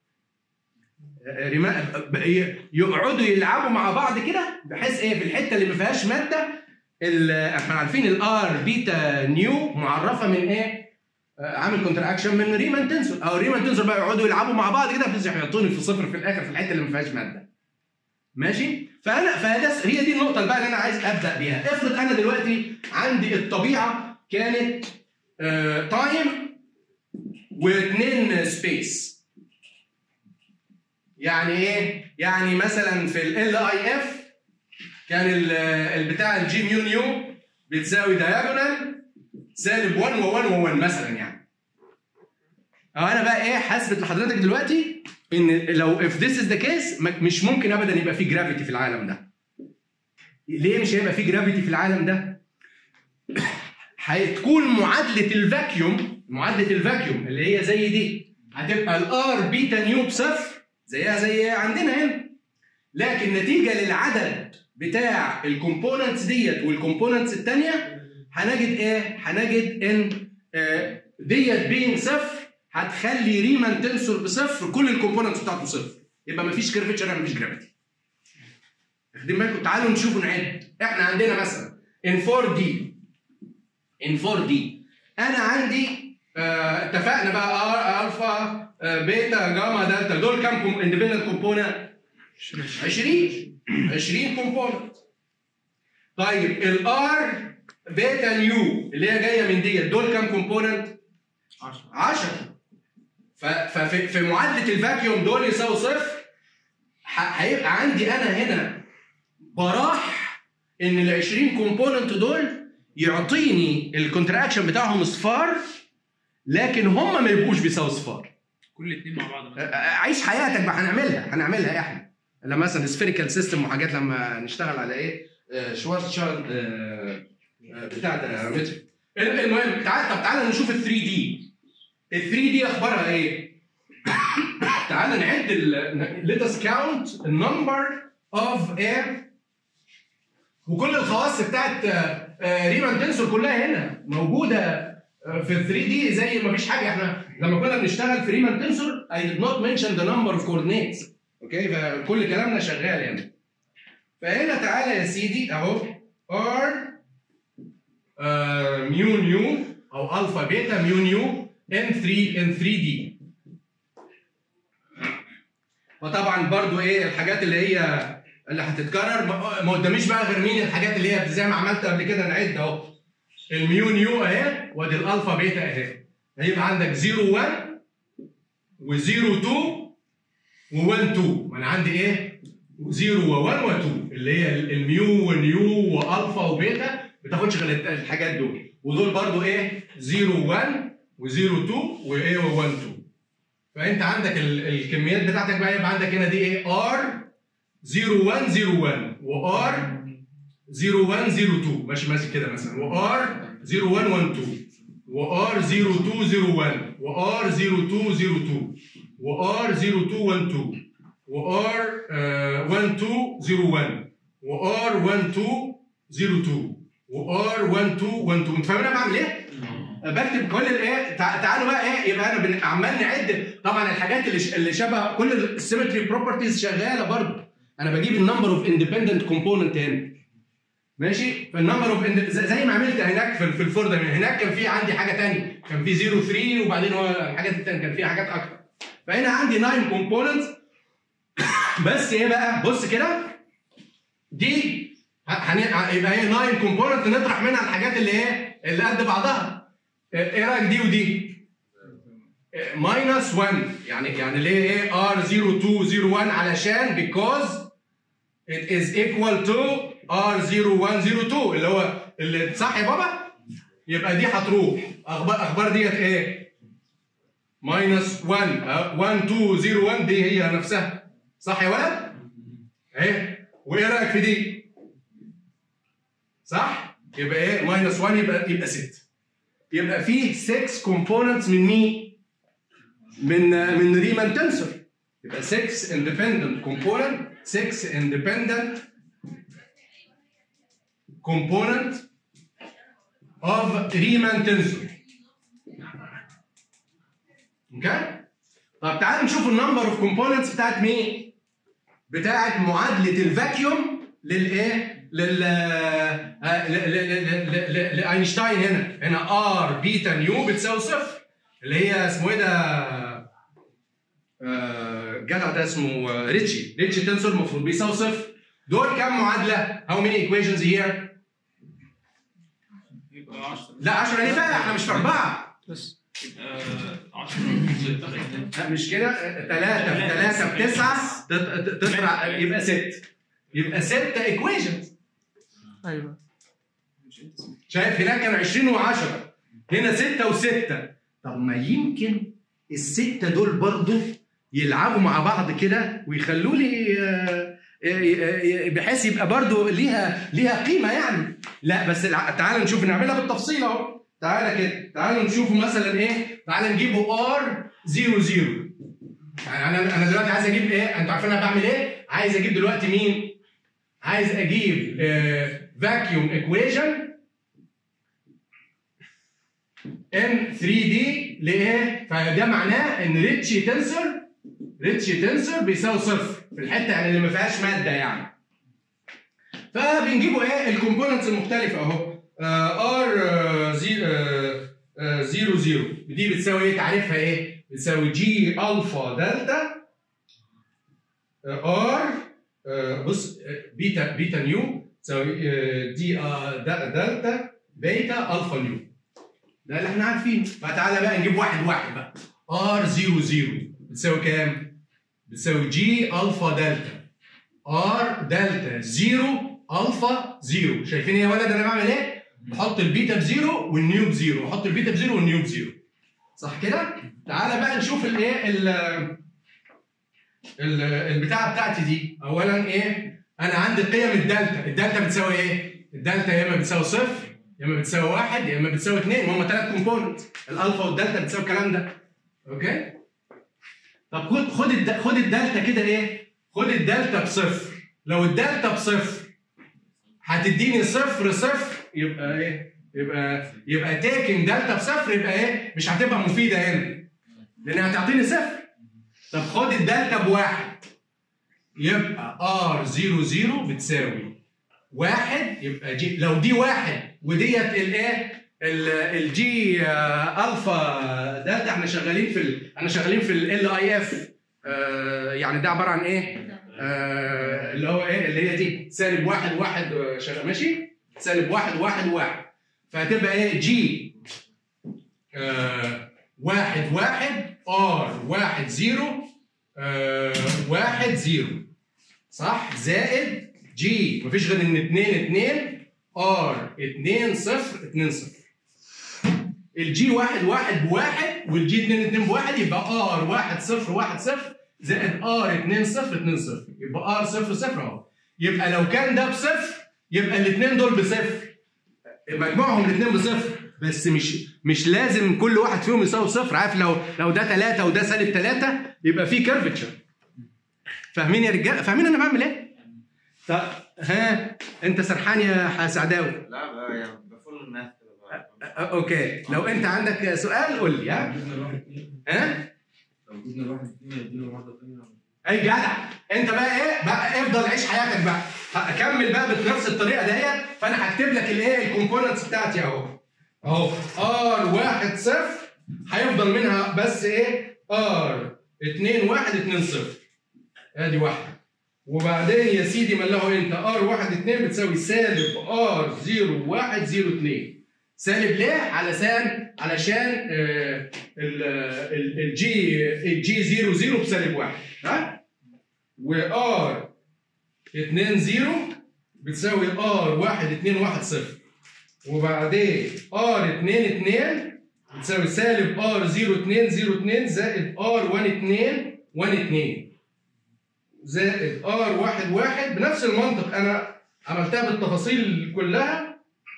آه، ريمان ب- يقعدوا يلعبوا مع بعض كده بحيث ايه في الحته اللي ما فيهاش ماده ال- احنا عارفين الار بيتا نيو معرفه من ايه؟ آه، عامل كونتر اكشن من ريمان تنسور او ريمان تنسور بقى يقعدوا يلعبوا مع بعض كده بحيث يحطوني في صفر في الاخر في الحته اللي ما فيهاش ماده. ماشي؟ فانا فده هي دي النقطه اللي بقى اللي انا عايز ابدا بيها، افرض انا دلوقتي عندي الطبيعه كانت تايم واثنين سبيس. يعني ايه؟ يعني مثلا في ال اي اف كان ال- البتاع الجي ميو نيو بتساوي دايجونال سالب 1 و1 و1 مثلا يعني. أو انا بقى ايه حاسبت لحضرتك دلوقتي ان لو if this is the case م- مش ممكن ابدا يبقى في جرافيتي في العالم ده. ليه مش هيبقى في جرافيتي في العالم ده؟ هتكون معادله الفاكيوم معادله الفاكيوم اللي هي زي دي هتبقى الار بيتا نيو بصفر زيها زي عندنا هنا لكن نتيجه للعدد بتاع الكومبوننتس ديت والكومبوننتس الثانيه هنجد ايه؟ هنجد ان آه، ديت بين صفر هتخلي ريمان تنسور بصفر كل الكومبوننتس بتاعته صفر يبقى مفيش كيرفتشر يعني مفيش جرافيتي واخدين بالكم تعالوا نشوف نعد احنا عندنا مثلا ان 4 دي ان 4 دي انا عندي آه اتفقنا بقى ار الفا آه بيتا جاما دلتا دول كام اندبندنت كومبوننت 20 20 كومبوننت طيب الار بيتا نيو اللي هي جايه من ديت دول كام كومبوننت 10 ففي في معادله الفاكيوم دول يساوي صفر ح- هيبقى عندي انا هنا براح ان ال 20 كومبوننت دول يعطيني الكونتراكشن بتاعهم صفار لكن هم ما يبقوش بيساوي صفار كل اتنين مع بعض أ- مثلا أ- عيش حياتك بقى هنعملها هنعملها احنا لما مثلا سفيريكال سيستم وحاجات لما نشتغل على ايه آه، شوارتشارد آه، آه، بتاع ده متر المهم تعال طب تعالى نشوف ال 3 دي ال 3 دي اخبارها ايه؟ تعالى نعد ال let us count the number of air وكل الخواص بتاعت آه، آه، ريمان تنسور كلها هنا موجوده آه، في ال 3 دي زي ما فيش حاجه احنا لما كنا بنشتغل في ريمان تنسور I did not mention the number of coordinates اوكي فكل كلامنا شغال يعني فهنا تعالى يا سيدي اهو R آه، ميو نيو او الفا بيتا ميو نيو ان 3 ان 3 دي وطبعا برضو ايه الحاجات اللي هي اللي هتتكرر ما ما قداميش بقى غير مين الحاجات اللي هي زي ما عملت قبل كده نعد اهو الميو نيو اهي وادي الالفا بيتا اهي هيبقى عندك 0 1 و0 2 و1 2 ما انا عندي ايه 0 و1 و2 اللي هي الميو ونيو والفا وبيتا ما بتاخدش غير الحاجات دول ودول برضو ايه 0 1 و0 2 وايه و1 2 فانت عندك ال- الكميات بتاعتك بقى يبقى عندك هنا دي ايه ار 0 1 0 1 وار 0 1 0 2 ماشي ماشي كده مثلا وار 0 1 1 2 وار 0 2 0 1 وار 0 2 0 2 وار 0 2 1 2 وار 1 2 0 1 وار 1 2 0 2 وار 1 2 1 2 انت فاهم انا بعمل ايه؟ بكتب كل الايه تع- تعالوا بقى ايه يبقى انا بن- عمال نعد طبعا الحاجات اللي ش- اللي شبه كل السيمتري بروبرتيز شغاله برضه انا بجيب النمبر اوف اندبندنت كومبوننت هنا ماشي فالنمبر اوف زي ما عملت هناك في في الفور ده هناك كان في عندي حاجه ثانيه كان في 0 3 وبعدين هو الحاجات الثانيه كان فيها حاجات اكتر فهنا عندي 9 كومبوننتس بس ايه بقى بص كده دي ه- هن- يبقى هي 9 كومبوننت نطرح منها الحاجات اللي ايه اللي قد بعضها ايه رايك دي ودي ماينس 1 يعني يعني ليه ايه ار 0 2 0 1 علشان because it is equal to r 0 1 0 2 اللي هو اللي صح يا بابا يبقى دي هتروح اخبار اخبار ديت ايه ماينس 1 آه، 1 2 0 1 دي هي نفسها صح يا ولد اهي وايه رايك في دي صح يبقى ايه ماينس 1 يبقى يبقى 6 يبقى فيه 6 كومبوننتس من مين من من ريمان تنسور يبقى 6 independent component 6 independent component of Riemann tensor. اوكي؟ طب تعالوا نشوف النمبر اوف كومبوننتس بتاعت مين؟ بتاعت معادله الفاكيوم للايه؟ لل آه، ل- ل- ل- ل- ل- لاينشتاين هنا هنا ار بيتا نيو بتساوي صفر اللي هي اسمه ايه ده؟ آه، الجدع ده اسمه آه، ريتشي ريتشي تنسور المفروض بيساوي صفر دول كام معادله؟ هاو ماني ايكويشنز هير؟ يبقى 10 لا 10 ليه بقى؟ احنا مش في اربعه بس يبقى 10 لا مش كده 3 في 3 في 9 تطلع يبقى 6 يبقى 6 ايكويشنز ايوه مش انت اسمك شايف هناك كانوا 20 و10 هنا 6 و6 طب ما يمكن الستة دول برضو يلعبوا مع بعض كده ويخلوا لي آه، آه، آه، بحيث يبقى برضو ليها ليها قيمة يعني لا بس الع- تعال نشوف نعملها بالتفصيل اهو تعالى كده تعالوا نشوفوا مثلا ايه تعالى نجيبوا ار 0 0 يعني انا انا دلوقتي عايز اجيب ايه انتوا عارفين انا بعمل ايه عايز اجيب دلوقتي مين عايز اجيب فاكيوم ايكويشن ام 3 دي لايه؟ فده معناه ان ريتشي تنسور ريتشي تنسور بيساوي صفر في الحته يعني اللي ما فيهاش ماده يعني. فبنجيبوا ايه؟ الكومبوننتس المختلفه اهو ار 0 0 دي بتساوي ايه؟ تعريفها ايه؟ بتساوي جي الفا دلتا ار بص آه، بيتا بيتا نيو تساوي آه، دي آه، د- دلتا بيتا الفا نيو ده اللي احنا عارفينه فتعالى بقى نجيب واحد واحد بقى ار 0 0 بتساوي كام؟ بتساوي جي الفا دلتا ار دلتا 0 الفا 0 شايفين يا ولد انا بعمل ايه؟ بحط البيتا بزيرو والنيو بزيرو بحط البيتا بزيرو والنيو بزيرو صح كده؟ تعالى بقى نشوف الايه ال ال- البتاعه بتاعتي دي اولا ايه؟ انا عندي قيم الدلتا الدلتا بتساوي ايه؟ الدلتا يا اما بتساوي صفر يا اما بتساوي واحد يا اما بتساوي اثنين وهم ثلاث كومبوننت الالفا والدلتا بتساوي الكلام ده اوكي طب خد خد الد- خد الدلتا كده ايه خد الدلتا بصفر لو الدلتا بصفر هتديني صفر صفر يبقى ايه يبقى يبقى تيكن دلتا بصفر يبقى ايه مش هتبقى مفيده هنا لان هتعطيني صفر طب خد الدلتا بواحد يبقى ار 0 0 بتساوي واحد يبقى جي لو دي واحد وديت الايه ال- الجي آه، الفا دلتا احنا شغالين في ال... احنا شغالين في ال اي اف يعني ده عباره عن ايه؟ آه، اللي هو ايه اللي هي دي سالب واحد واحد آه، شغال ماشي؟ سالب واحد واحد واحد فهتبقى ايه جي آه واحد واحد ار واحد زيرو آه واحد زيرو صح زائد جي مفيش غير ان اتنين اتنين ار اتنين صفر اتنين صفر الجي واحد واحد بواحد والجي اتنين اتنين بواحد يبقى ار واحد صفر واحد صفر زائد ار اتنين صفر اتنين صفر يبقى ار صفر صفر اهو يبقى لو كان ده بصفر يبقى الاثنين دول بصفر مجموعهم الاثنين بصفر بس مش مش لازم كل واحد فيهم يساوي صفر عارف لو لو ده ثلاثة وده سالب ثلاثة يبقى في كيرفتشر فاهمين يا رجاله فاهمين انا بعمل ايه؟ طب ها انت سرحان يا سعداوي لا بقى يعني بفول الماث كده بقى. أه، اوكي لو انت عندك سؤال قول لي ها جبنا الواحد اتنين ها لو جبنا الواحد اتنين يديله مرة تانية اي جدع انت بقى ايه بقى افضل عيش حياتك بقى اكمل بقى بنفس الطريقه ديت فانا هكتب لك الايه الكومبوننتس بتاعتي اهو اهو ار واحد صفر هيفضل منها بس ايه ار 2 1 2 0 ادي واحده وبعدين يا سيدي ملهو انت ار 1 2 بتساوي سالب ار 0 1 0 2 سالب ليه؟ علشان علشان آه ال- ال- الجي الجي 0 0 بسالب 1 ها؟ وار 2 0 بتساوي ار 1 2 1 0 وبعدين ار 2 2 بتساوي سالب ار 0 2 0 2 زائد ار 1 2 1 2 زائد ار 1 1 بنفس المنطق انا عملتها بالتفاصيل كلها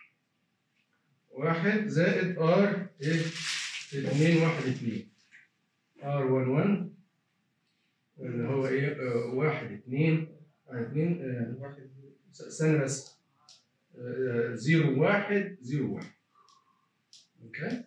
واحد زائد ار ايه 2 1 2 ار 1 1 اللي هو ايه آه، واحد اثنين اثنين آه، واحد س- ثانية بس آه، زيرو واحد زيرو واحد اوكي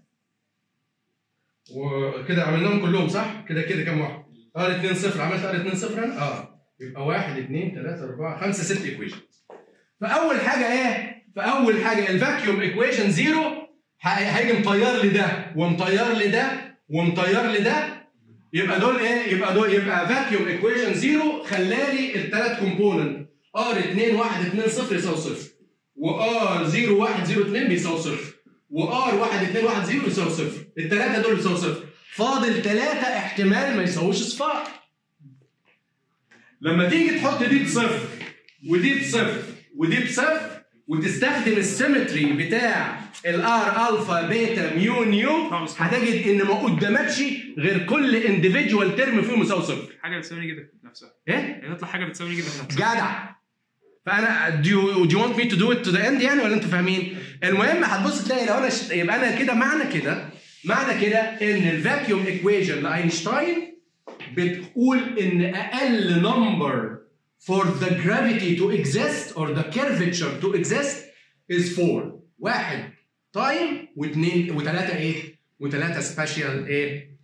وكده عملناهم كلهم صح؟ كده كده كام واحد؟ ار 2 0 عملت ار 2 0 انا؟ اه يبقى واحد اثنين ثلاثة أربعة خمسة ست ايكويشن فأول حاجة إيه؟ فأول حاجة الفاكيوم ايكويشن زيرو هيجي مطير لي ده ومطير لي ده ومطير لي ده يبقى دول ايه؟ يبقى دول يبقى فاكيوم ايكويشن زيرو خلالي الثلاث كومبوننت ار 2 1 2 0 يساوي صفر وار 0 1 0 2 بيساوي صفر وار 1 2 1 0 يساوي صفر الثلاثه دول بيساوي صفر فاضل ثلاثه احتمال ما يساووش صفار لما تيجي تحط دي بصفر ودي بصفر ودي بصفر وتستخدم السيمتري بتاع الار الفا بيتا ميو نيو خالص. هتجد ان ما قدامكش غير كل انديفيدوال ترم فيهم يساوي صفر حاجه بتساوي نيجاتيف نفسها ايه يعني تطلع حاجه بتساوي نيجاتيف نفسها جدع فانا do you, do you want me to do it to the end يعني ولا انتوا فاهمين؟ المهم هتبص تلاقي لو انا ش... يبقى انا كده معنى كده معنى كده ان الفاكيوم ايكويشن لاينشتاين بتقول ان اقل نمبر for the gravity to exist or the curvature to exist is 4 واحد تايم واثنين وثلاثه ايه؟ وثلاثه سبيشال ايه؟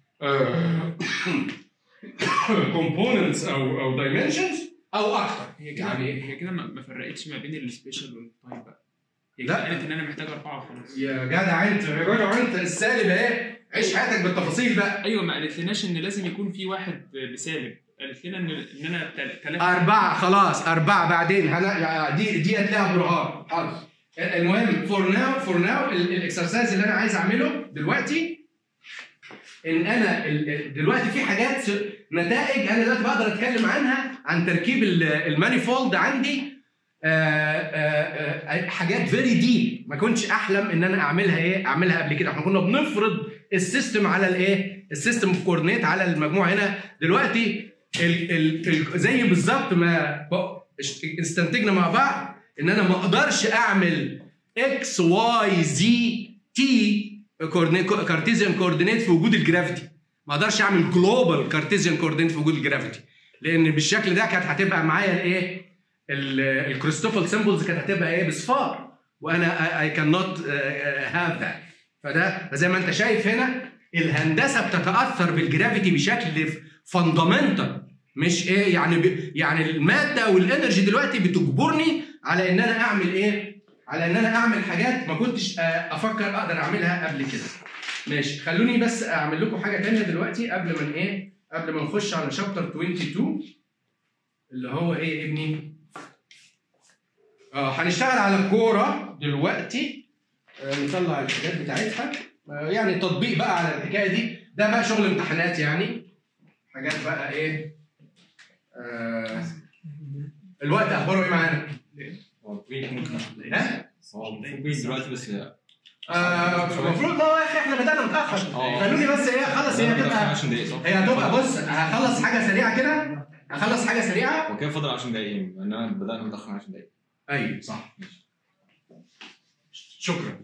كومبوننتس او او دايمنشنز او اكتر يعني هي كده ما ما فرقتش ما بين السبيشال والتايب بقى هي لا. كده قالت ان انا محتاج اربعه وخلاص يا جدع انت يا جدع انت السالب اهي عيش حياتك بالتفاصيل بقى ايوه ما قالتلناش ان لازم يكون في واحد بسالب قالت لنا ان ان انا تل- تلاتة أربعة خلاص أربعة بعدين هن... دي دي لها برهان حاضر المهم فور ناو فور ناو الاكسرسايز اللي أنا عايز أعمله دلوقتي إن أنا ال- ال- دلوقتي في حاجات س- نتائج أنا دلوقتي بقدر أتكلم عنها عن تركيب ال- المانيفولد عندي آه، آه، آه، حاجات فيري ديب ما كنتش احلم ان انا اعملها ايه اعملها قبل كده احنا كنا بنفرض السيستم على الايه السيستم كوردينيت على المجموعه هنا دلوقتي ال ال ال زي بالظبط ما ب- اشت- استنتجنا مع بعض ان انا ما اقدرش اعمل اكس واي زي تي كارتيزيان كوردينيت في وجود الجرافيتي ما اقدرش اعمل جلوبال كارتيزيان كوردينيت في وجود الجرافيتي لان بالشكل ده كانت هتبقى معايا الايه الكريستوفل سيمبلز كانت هتبقى ايه بصفار وانا اي كان نوت هاف ذات فده زي ما انت شايف هنا الهندسه بتتاثر بالجرافيتي بشكل فاندامنتال مش ايه يعني ب... يعني الماده والانرجي دلوقتي بتجبرني على ان انا اعمل ايه؟ على ان انا اعمل حاجات ما كنتش آه، افكر اقدر اعملها قبل كده. ماشي خلوني بس اعمل لكم حاجه تانية دلوقتي قبل ما ايه؟ قبل ما نخش على شابتر 22 اللي هو ايه يا ابني؟ اه هنشتغل على الكوره دلوقتي آه، نطلع الحاجات بتاعتها آه، يعني التطبيق بقى على الحكايه دي ده بقى شغل امتحانات يعني حاجات بقى ايه آه الوقت اخباره ايه معانا؟ هو البريك ممكن ناخد ها؟ هو المفروض بريك دلوقتي بس آه، المفروض ما هو يا اخي احنا بدانا متاخر اه. خلوني بس ايه خلص هي هتبقى 10 دقايق صح؟ هي هتبقى بص هخلص حاجه سريعه كده هخلص حاجه سريعه هو كده فاضل 10 دقايق انما بدأنا متأخر 10 دقايق ايوه صح شكرا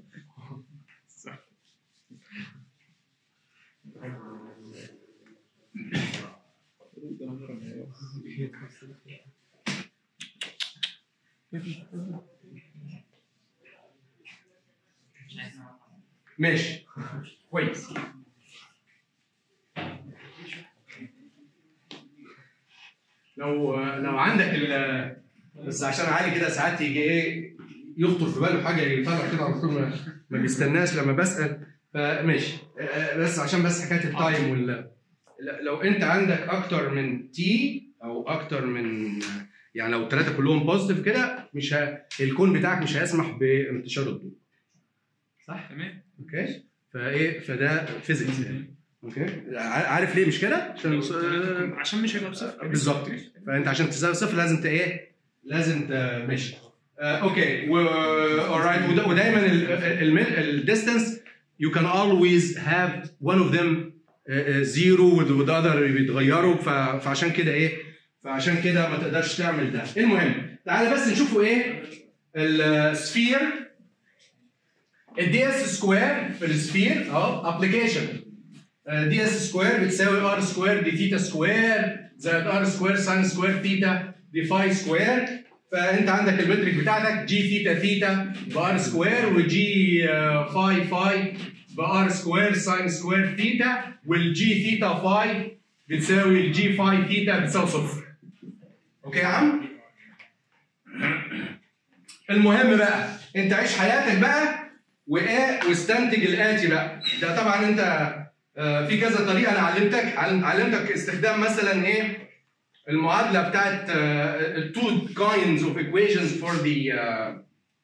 ماشي كويس لو لو عندك ال بس عشان عالي كده ساعات يجي ايه يخطر في باله حاجه يطلع كده على طول ما, ما بيستناش لما بسال فماشي آه، بس عشان بس حكايه التايم وال لا، لو انت عندك اكتر من تي او اكتر من يعني لو ثلاثه كلهم بوزيتيف كده مش ه... الكون بتاعك مش هيسمح بانتشار الضوء صح تمام اوكي فايه فده فيزيكس يعني اوكي ع- عارف ليه مش كده عشان عشان مش هيبقى بصفر بالظبط فانت عشان تساوي صفر لازم ت ايه لازم ت ماشي آه، اوكي و alright ودا- ودايما الديستانس you can always have one of them زيرو والاذر بيتغيروا ف- فعشان كده ايه فعشان كده ما تقدرش تعمل ده المهم تعالى بس نشوفوا ايه السفير الدي اس سكوير في السفير اهو ابلكيشن دي اس سكوير بتساوي ار سكوير دي ثيتا سكوير زائد ار سكوير ساين سكوير ثيتا دي فاي سكوير فانت عندك المترك بتاعتك جي ثيتا ثيتا بار سكوير وجي آه، فاي فاي بار سكوير ساين سكوير ثيتا والجي ثيتا فاي بتساوي الجي فاي ثيتا بتساوي صفر اوكي يا عم المهم بقى انت عيش حياتك بقى وايه واستنتج الاتي بقى ده طبعا انت آه، في كذا طريقه انا علمتك علم- علمتك استخدام مثلا ايه المعادله بتاعت التو kinds of equations for the uh,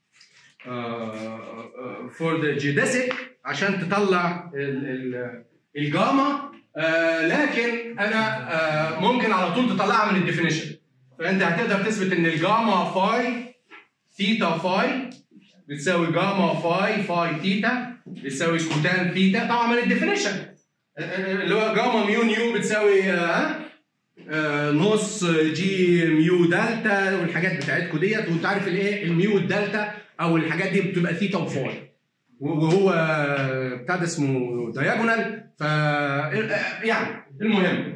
uh, for the geodesic عشان تطلع ال- ال- الجاما آه، لكن انا آه، ممكن على طول تطلعها من الديفينيشن فانت هتقدر تثبت ان الجاما فاي ثيتا فاي بتساوي جاما فاي فاي ثيتا بتساوي كوتان ثيتا طبعا من الديفينيشن اللي هو جاما ميو نيو بتساوي آه، آه، نص جي ميو دلتا والحاجات بتاعتكم ديت وانت عارف الايه الميو الدلتا او الحاجات دي بتبقى ثيتا وفاي وهو بتاع ده اسمه دايجونال ف يعني المهم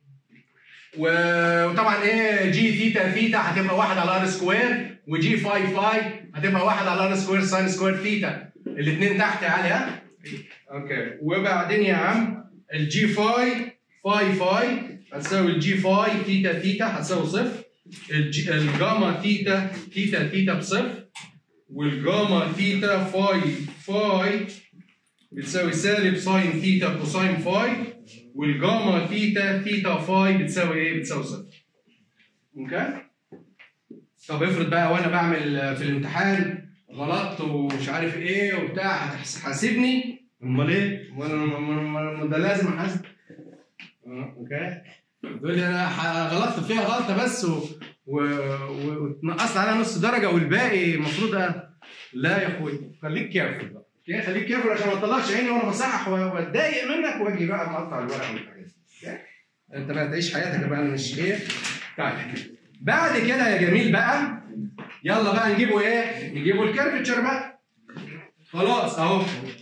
و- وطبعا ايه جي ثيتا ثيتا هتبقى واحد على ار سكوير وجي فاي فاي هتبقى واحد على ار سكوير ساين سكوير ثيتا الاثنين تحت يا علي ها؟ اوكي وبعدين يا عم الجي فاي فاي فاي هتساوي الجي فاي ثيتا ثيتا هتساوي صفر الجي الجاما ثيتا ثيتا ثيتا بصفر والجاما ثيتا فاي فاي بتساوي سالب ساين ثيتا كوساين فاي والجاما ثيتا ثيتا فاي بتساوي ايه؟ بتساوي صفر. اوكي؟ طب افرض بقى وانا بعمل في الامتحان غلطت ومش عارف ايه وبتاع هتحاسبني امال ايه؟ امال أنا- أمال- أمال- أمال ده لازم احاسب اه اوكي؟ تقول لي انا ح- غلطت فيها غلطه بس و... و... و... واتنقصت عليها نص درجه والباقي المفروض أ- لا يا اخوي خليك كيرفول بقى اوكي؟ خليك كيرفول عشان ما تطلعش عيني وانا بصحح و- واتضايق منك واجي بقى مقطع الورق والحاجات دي اوكي؟ انت بقى تعيش حياتك بقى انا مش ايه طيب بعد كده يا جميل بقى يلا بقى نجيبوا ايه؟ نجيبوا الكيرفتشر بقى خلاص اهو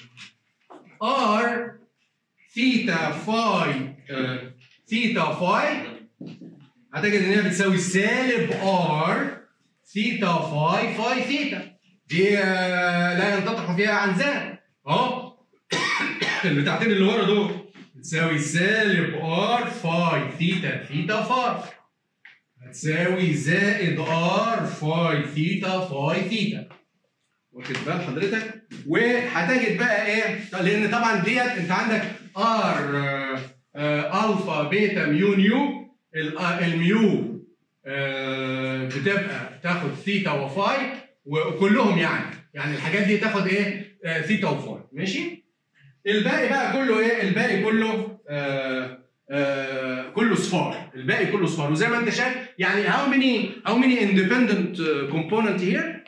ار ثيتا فاي آه، ثيتا فاي هتجد ان هي بتساوي سالب ار ثيتا فاي فاي ثيتا دي آه، لا ينتطق فيها عن ذات اهو البتاعتين اللي ورا دول بتساوي سالب ار فاي ثيتا ثيتا فاي هتساوي زائد ار فاي ثيتا فاي ثيتا واخد بال حضرتك وهتجد بقى ايه لان طبعا ديت انت عندك ار الفا بيتا ميو نيو ال- آه، الميو آه، بتبقى تاخد ثيتا وفاي وكلهم يعني يعني الحاجات دي تاخد ايه آه، ثيتا وفاي ماشي الباقي بقى كله ايه الباقي كله آه آه كله صفار الباقي كله صفار وزي ما انت شايف يعني how many how many independent uh, component here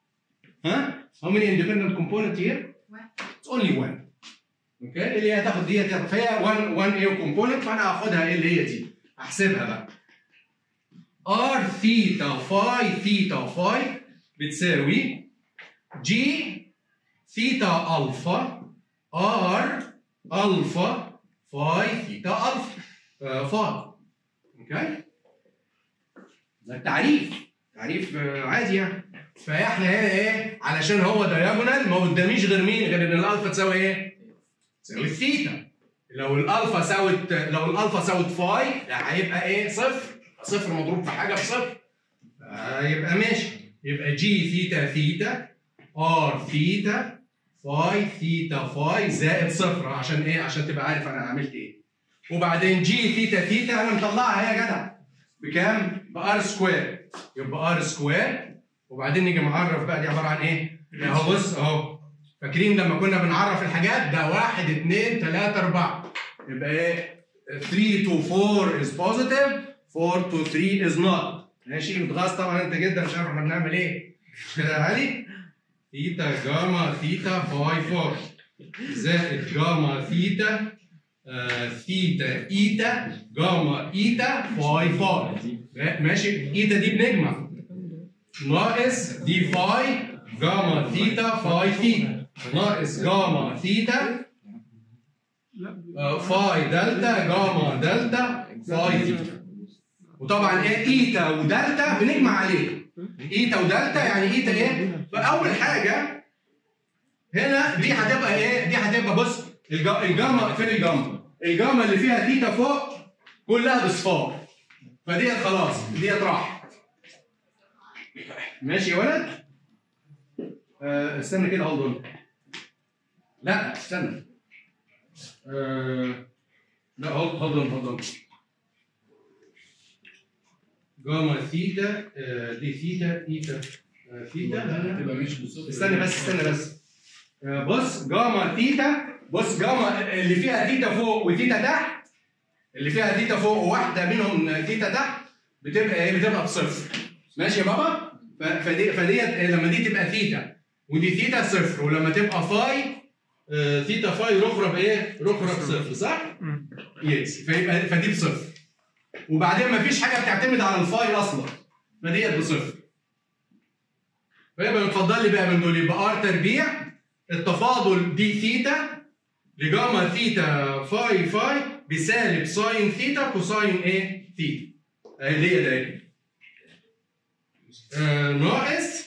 ها how many independent component here it's only one اوكي اللي هي هتاخد دي هتاخد فهي 1 1 ايه كومبوننت فانا هاخدها ايه اللي هي دي احسبها بقى ار ثيتا فاي ثيتا فاي بتساوي جي ثيتا الفا ار الفا فاي ثيتا الفا آه، فاي اوكي ده التعريف تعريف آه، عادي يعني فاحنا هنا ايه علشان هو دايجونال ما قداميش غير مين غير ان الالفا تساوي ايه؟ تساوي الثيتا لو الالفا ساوت لو الالفا ساوت فاي هيبقى ايه؟ صفر صفر مضروب في حاجه بصفر يبقى ماشي يبقى جي ثيتا ثيتا ار ثيتا فاي ثيتا فاي زائد صفر عشان ايه؟ عشان تبقى عارف انا عملت ايه. وبعدين جي ثيتا ثيتا انا مطلعها يا جدع بكام؟ بار سكوير يبقى ار سكوير وبعدين نيجي نعرف بقى دي عباره عن ايه؟ اهو بص اهو فاكرين لما كنا بنعرف الحاجات ده واحد اثنين ثلاثة أربعة يبقى ايه 3 to 4 is positive 4 to 3 is not ماشي متغاظ طبعا انت جدا مش عارف احنا بنعمل ايه مش كده يا علي؟ ثيتا جاما ثيتا فاي 4 زائد جاما ثيتا آه، ثيتا ايتا جاما ايتا فاي فاي ماشي ايتا دي بنجمع ناقص دي فاي جاما ثيتا فاي ثيتا ناقص جاما ثيتا آه، فاي دلتا جاما دلتا فاي ثيتا وطبعا ايه ايتا ودلتا بنجمع عليه ايتا ودلتا يعني ايتا ايه فاول حاجه هنا دي هتبقى ايه دي هتبقى بص الجا- الجاما فين الجاما الجاما اللي فيها ثيتا فوق كلها بصفار فديت خلاص ديت راحت ماشي يا ولد آه استنى كده هولد لا استنى آه لا هولد هولد هولد جاما ثيتا آه دي ثيتا ثيتا آه ثيتا تبقى مش بالظبط استنى بس استنى بس آه، بص جاما ثيتا بص جاما اللي فيها ثيتا فوق وثيتا تحت اللي فيها ثيتا فوق وواحده منهم ثيتا تحت بتبقى ايه بتبقى بصفر ماشي يا بابا ف- فدي فديت آه، لما دي تبقى ثيتا ودي ثيتا صفر ولما تبقى فاي آه، ثيتا فاي رخرة بايه؟ رخرة بصفر صح؟ يس فيبقى فدي بصفر وبعدين مفيش حاجه بتعتمد على الفاي اصلا فديت بصفر فيبقى متفضل لي بقى من دول يبقى ار تربيع التفاضل دي ثيتا لجاما ثيتا فاي فاي بسالب ساين ثيتا كوساين ايه ثيتا اللي هي ده آه ناقص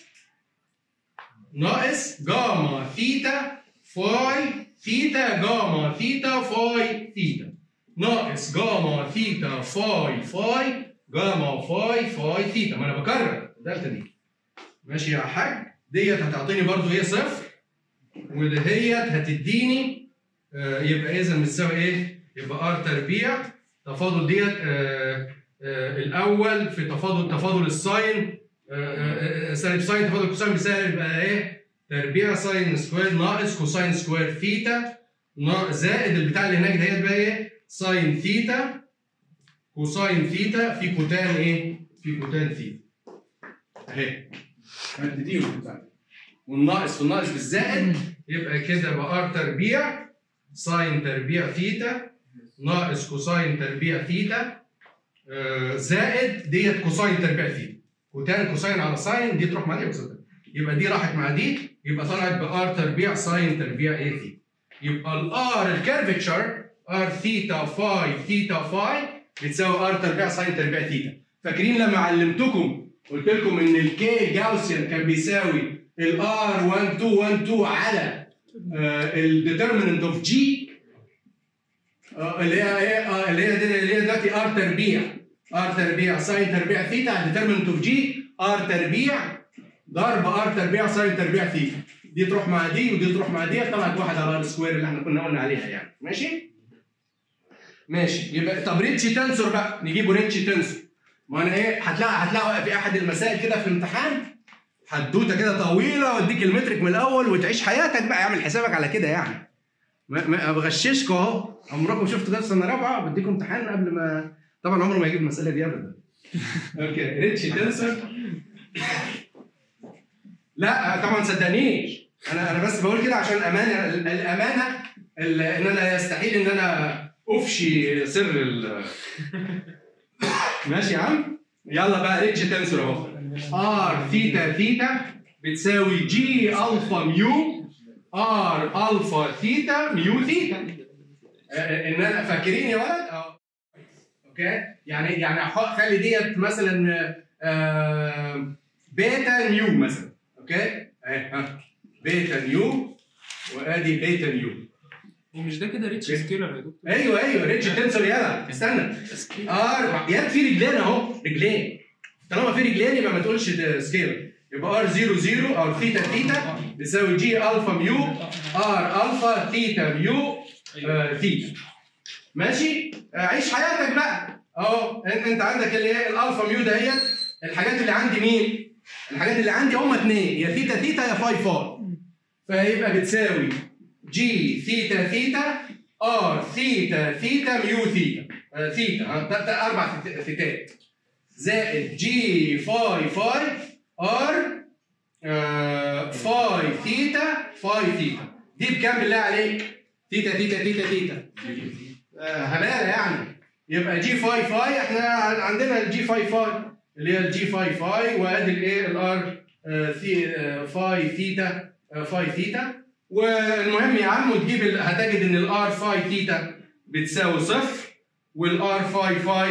ناقص جاما ثيتا فاي ثيتا جاما ثيتا فاي ثيتا ناقص جاما ثيتا فاي فاي جاما فاي فاي ثيتا ما انا بكرر الدلتا دي ماشي يا حاج ديت هتعطيني برضو ايه صفر ودهيت هتديني آه يبقى اذا بتساوي ايه؟ يبقى ار تربيع تفاضل ديت آه آه الاول في تفاضل تفاضل الساين آه آه آه، سالب ساين تفاضل كوساين بيساوي يبقى ايه؟ تربيع ساين سكوير ناقص كوساين سكوير ثيتا نا- زائد البتاع اللي هناك ديت بقى ايه؟ ساين ثيتا كوساين ثيتا في كوتان ايه؟ في كوتان ثيتا اهي مددين البتاع والناقص في الناقص بالزائد يبقى كده بقى ار تربيع ساين تربيع ثيتا ناقص كوساين تربيع ثيتا آه، زائد ديت كوساين تربيع ثيتا كوتان كوساين على ساين دي تروح مع دي وتزود. يبقى دي راحت مع دي يبقى طلعت بار تربيع ساين تربيع ايه ثيتا يبقى الار الكيرفتشر ار ثيتا فاي ثيتا فاي بتساوي ار تربيع ساين تربيع ثيتا فاكرين لما علمتكم قلت لكم ان الكي جاوسيان كان بيساوي الار 1 2 1 2 على الديترميننت اوف جي اللي هي ايه آه، اللي هي دي- اللي هي دلوقتي ار تربيع ار تربيع ساين تربيع ثيتا على الديترميننت اوف جي ار تربيع ضرب ار تربيع ساين تربيع ثيتا دي تروح مع دي ودي تروح مع دي طلعت واحد على ار سكوير اللي احنا كنا قلنا عليها يعني ماشي ماشي يبقى طب ريتشي تنسور بقى نجيبه ريتشي تنسور ما انا ايه هتلاقي هتلاقي في احد المسائل كده في الامتحان حدوته كده طويله واديك المترك من الاول وتعيش حياتك بقى اعمل حسابك على كده يعني ما ما- بغششكم اهو عمركم شفتوا درس سنه رابعه بديكم امتحان قبل ما طبعا عمره ما يجيب المساله دي ابدا اوكي ريتش تنسر لا طبعا صدقنيش انا انا بس بقول كده عشان امانه ال- الامانه ال- ان انا يستحيل ان انا افشي سر ال ماشي يا عم يلا بقى ريتش تنسر اهو ار ثيتا ثيتا بتساوي جي الفا ميو ار الفا ثيتا ميو ثيتا آه، ان انا فاكرين يا ولد اه اوكي يعني يعني أح- خلي ديت مثلا آه، بيتا نيو مثلا اوكي اهي ها بيتا نيو وادي بيتا نيو ومش ده كده ريتش سكيلر يا دكتور ايوه ايوه ريتش تنسر يلا استنى ار يا في رجلين اهو رجلين طالما في رجلين يبقى ما تقولش ده سكيلر يبقى ار 0 0 او ثيتا ثيتا بيساوي جي الفا ميو ار الفا ثيتا ميو آه، ثيتا ماشي آه، عيش حياتك بقى اهو أن- انت عندك اللي هي الالفا ميو دهيت الحاجات اللي عندي مين؟ الحاجات اللي عندي هم اثنين يا ثيتا ثيتا يا فاي فاي فيبقى بتساوي جي ثيتا ثيتا ار ثيتا ثيتا ميو ثيتا آه، ثيتا ها، ده- ده اربع ثيت- ثيتات زائد جي فاي فاي ار آه، فاي ثيتا فاي ثيتا دي بكام بالله عليك؟ ثيتا ثيتا ثيتا ثيتا آه، هبالة يعني يبقى جي فاي فاي احنا عندنا الجي فاي فاي اللي هي الجي فاي فاي وادي الايه الار آه، ثي آه، فاي ثيتا آه، فاي ثيتا والمهم يا عم وتجيب ال- هتجد ان الار فاي ثيتا بتساوي صفر والار فاي فاي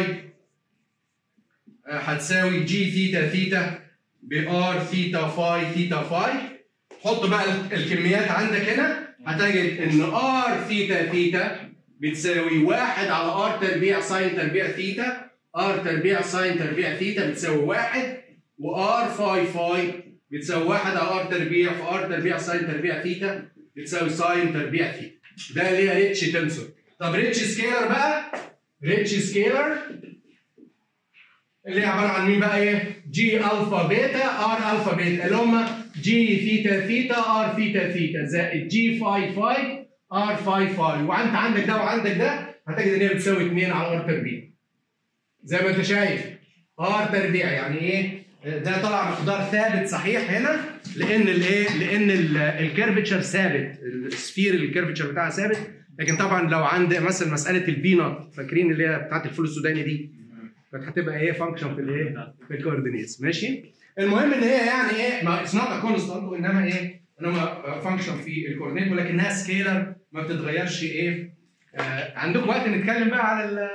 آه، هتساوي جي ثيتا ثيتا بار ثيتا فاي ثيتا فاي حط بقى ال- الكميات عندك هنا هتجد ان ار ثيتا ثيتا بتساوي واحد على ار تربيع ساين تربيع ثيتا ار تربيع ساين تربيع ثيتا بتساوي واحد وار فاي فاي بتساوي واحد على ار تربيع في ار تربيع ساين تربيع ثيتا بتساوي ساين تربيع ثيتا ده اللي هي ريتش تنسور طب ريتش سكيلر بقى ريتش سكيلر اللي هي عباره عن مين بقى ايه؟ جي الفا بيتا ار الفا بيتا اللي هم جي ثيتا ثيتا ار ثيتا ثيتا زائد جي فاي فاي ار فاي فاي وانت عندك ده وعندك ده هتجد ان هي بتساوي 2 على ار تربيع زي ما انت شايف ار تربيع يعني ايه؟ ده طلع مقدار ثابت صحيح هنا لان الايه؟ لان ال- الكيرفتشر ثابت السفير الكيرفتشر بتاعها ثابت لكن طبعا لو عند مثلا مساله البينات فاكرين اللي هي بتاعت الفول السوداني دي كانت هتبقى ايه فانكشن في الايه؟ في الكوردينيتس ماشي؟ المهم ان هي يعني ايه ما اتس نوت كونستانت وانما ايه؟ انما فانكشن في الكوردينيت ولكنها سكيلر ما بتتغيرش ايه؟ آه عندكم وقت نتكلم بقى على ال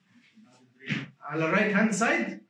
على الرايت هاند سايد؟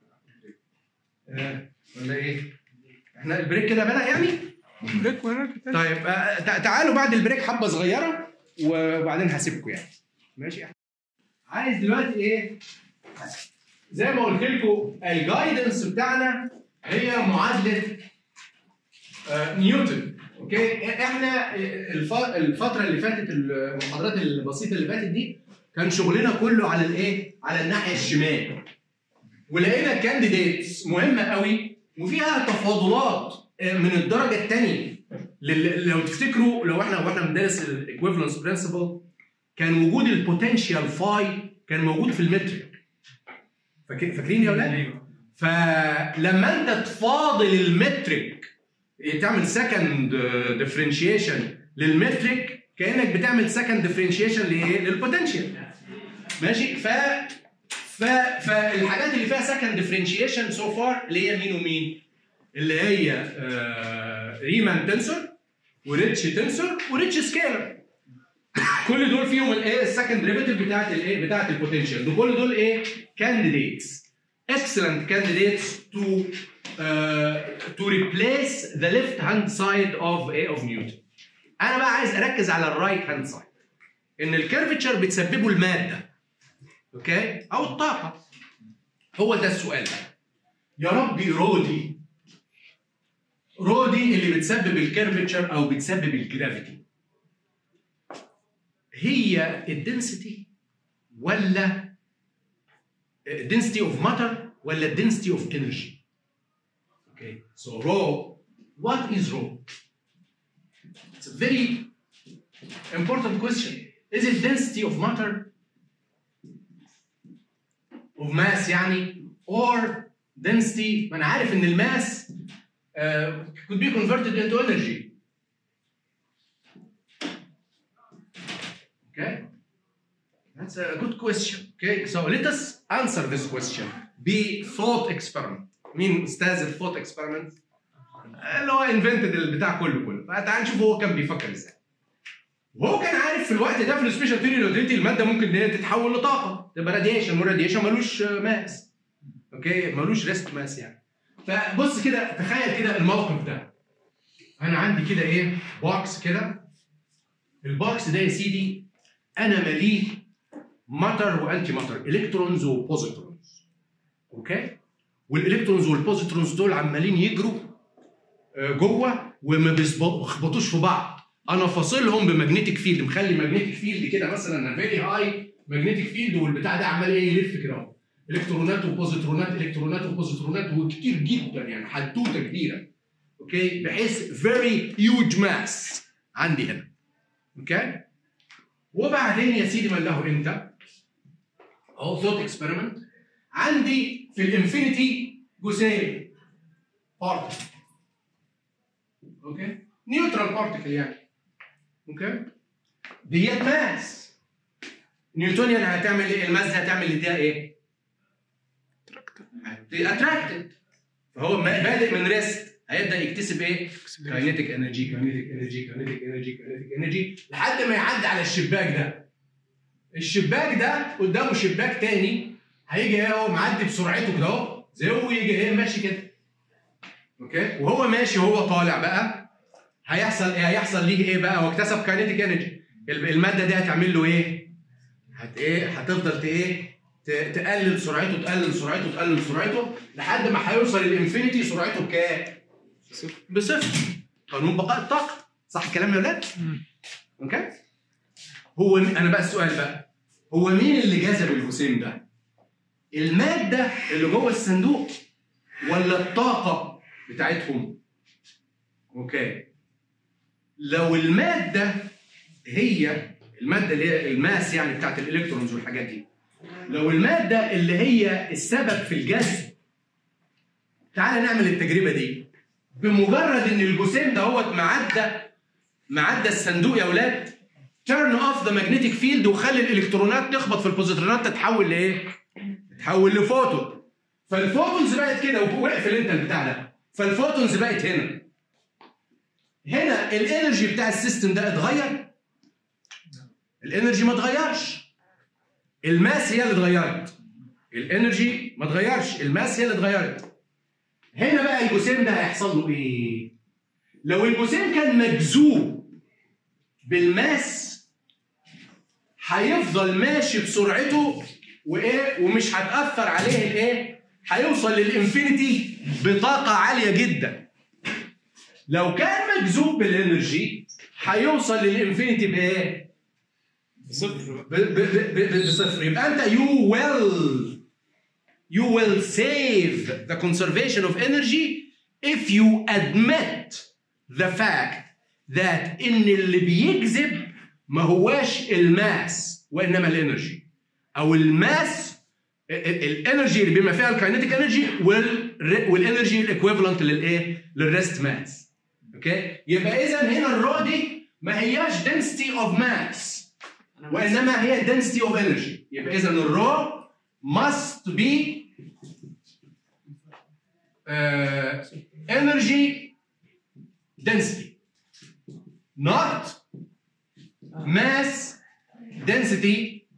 ولا ايه؟ احنا البريك كده بدأ يعني؟ بريك وانا كنت طيب آه، تع- تعالوا بعد البريك حبه صغيره وبعدين هسيبكم يعني ماشي عايز دلوقتي ايه زي ما قلت لكم الجايدنس بتاعنا هي معادله آه، نيوتن اوكي احنا الف- الفتره اللي فاتت المحاضرات البسيطه اللي فاتت دي كان شغلنا كله على الايه على الناحيه الشمال ولقينا كانديديتس مهمه قوي وفيها تفاضلات آه، من الدرجه الثانيه لو تفتكروا لو احنا واحنا بندرس الايكويفالنس برنسبل كان وجود البوتنشال فاي كان موجود في المترك فاكر- فاكرين يا اولاد؟ ايوه فلما انت تفاضل المترك تعمل سكند ديفرنشيشن للمترك كانك بتعمل سكند ديفرنشيشن للبوتنشال ماشي ف ف فالحاجات اللي فيها سكند ديفرنشيشن سو فار اللي هي مين ومين؟ اللي هي آه ريمان تنسور وريتش تنسور وريتش سكيلر كل دول فيهم الايه السكند ديريفيتيف بتاعت الايه بتاعت البوتنشال دول كل دول ايه candidates excellent candidates to uh, to replace the left hand side of a of Newton انا بقى عايز اركز على الرايت هاند سايد ان الكيرفتشر بتسببه الماده اوكي او الطاقه هو ده السؤال بقى يا ربي رودي رودي اللي بتسبب الكيرفتشر او بتسبب الجرافيتي هي الدنسيتي ولا density of matter ولا density of energy اوكي سو رو what is rho it's a very important question is it density of matter of mass يعني or density ما انا عارف ان الماس uh, could be converted into energy okay that's a good question okay so let us answer this question be thought experiment مين استاذ الثوت اكسبيرمنت اللي هو انفنتد البتاع كله كله فتعال نشوف هو كان بيفكر ازاي وهو كان عارف في الوقت ده في السبيشال ثيوري الماده ممكن ان هي تتحول لطاقه تبقى راديشن والراديشن ملوش ماس اوكي ملوش ريست ماس يعني فبص كده تخيل كده الموقف ده انا عندي كده ايه بوكس كده البوكس ده يا سيدي انا مليه ماتر وانتي ماتر الكترونز وبوزيترونز اوكي والالكترونز والبوزيترونز دول عمالين يجروا آه، جوه وما بيخبطوش في بعض انا فاصلهم بمagnetic فيلد مخلي ماجنتيك فيلد كده مثلا فيري هاي ماجنتيك فيلد والبتاع ده عمال ايه يلف كده اهو الكترونات وبوزيترونات الكترونات وبوزيترونات وكتير جدا يعني حدوته كبيره اوكي بحيث فيري هيوج ماس عندي هنا اوكي وبعدين يا سيدي من له انت اهو ثوت اكسبيرمنت عندي في الانفينيتي جسيم بارتكل اوكي نيوترال بارتكل يعني اوكي ديت ماس نيوتونيان هتعمل ايه الماس دي هتعمل لديها ايه اتراكتد فهو ما- بادئ من ريست هيبدا يكتسب ايه كاينيتيك انرجي كاينيتيك انرجي كاينيتيك انرجي كاينيتيك انرجي لحد ما يعدي على الشباك ده الشباك ده قدامه شباك تاني هيجي ايه هو معدي بسرعته كده اهو زو يجي ايه ماشي كده اوكي وهو ماشي وهو طالع بقى هيحصل ايه هيحصل ليه ايه بقى هو اكتسب كاينيتيك انرجي الماده دي هتعمل له ايه هت ايه هتفضل ت- ايه ت- تقلل سرعته تقلل سرعته تقلل سرعته لحد ما هيوصل الانفينيتي سرعته بكام بصفر قانون بقاء الطاقه صح الكلام يا ولاد اوكي هو مين- انا بقى السؤال بقى هو مين اللي جذب الجسيم ده الماده اللي جوه الصندوق ولا الطاقه بتاعتهم اوكي لو الماده هي الماده اللي هي الماس يعني بتاعت الالكترونز والحاجات دي لو الماده اللي هي السبب في الجذب تعال نعمل التجربه دي بمجرد ان الجسيم ده هو معدى معدى الصندوق يا اولاد تيرن اوف ذا ماجنتيك فيلد وخلي الالكترونات تخبط في البوزيترونات تتحول لايه؟ تتحول لفوتون فالفوتونز بقت كده وقف انت البتاع ده فالفوتونز بقت هنا هنا الانرجي بتاع السيستم ده اتغير الانرجي ما اتغيرش الماس هي اللي اتغيرت الانرجي ما اتغيرش الماس هي اللي اتغيرت هنا بقى الجسيم ده هيحصل له ايه لو الجسيم كان مجذوب بالماس هيفضل ماشي بسرعته وايه ومش هتاثر عليه الايه هيوصل للانفينيتي بطاقه عاليه جدا لو كان مجذوب بالانرجي هيوصل للانفينيتي بايه صفر ب- ب- ب- ب- بصفر يبقى انت you will you will save the conservation of energy if you admit the fact that ان اللي بيجذب ما هواش الماس وانما الانرجي او الماس الانرجي اللي بما فيها الكاينيتيك انرجي والانرجي الايكويفالنت للايه؟ للريست ماس اوكي؟ يبقى اذا هنا الرو دي ما هياش density of mass وانما هي density of energy يبقى اذا الرو must be uh, energy density not mass density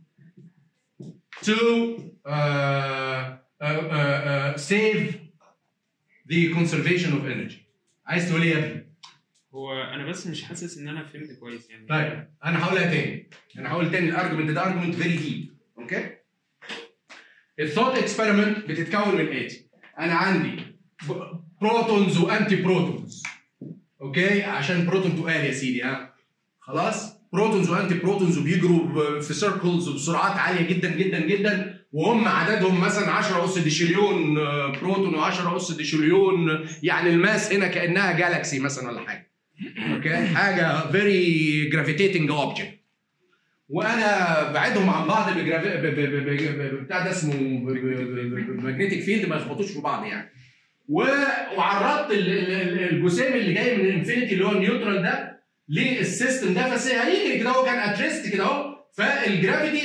to uh, uh, uh, uh, save the conservation of energy عايز تقول ايه يا ابني؟ هو انا بس مش حاسس ان انا فهمت كويس يعني طيب انا هقولها تاني انا هقول تاني الارجمنت ده ارجمنت فيري ديب اوكي الثوت اكسبيرمنت بتتكون من اتي انا عندي بروتونز وانتي بروتونز اوكي عشان بروتون تقال يا سيدي ها خلاص بروتونز وانتي بروتونز وبيجروا ب- في سيركلز بسرعات عاليه جدا جدا جدا وهم عددهم مثلا 10 اس ديشليون آه، بروتون و10 اس ديشليون يعني الماس هنا كانها جالاكسي مثلا ولا حاجه اوكي حاجه فيري جرافيتيتنج اوبجكت وانا بعدهم عن بعض بجرافي ب- ب- ب- ب- ب- بتاع ده اسمه ماجنتيك فيلد ما يخبطوش في بعض يعني و- وعرضت ال- ال- ال- الجسيم اللي جاي من الانفينيتي اللي هو النيوترال ده للسيستم ده بس هيجري كده هو كان اتريست كده اهو فالجرافيتي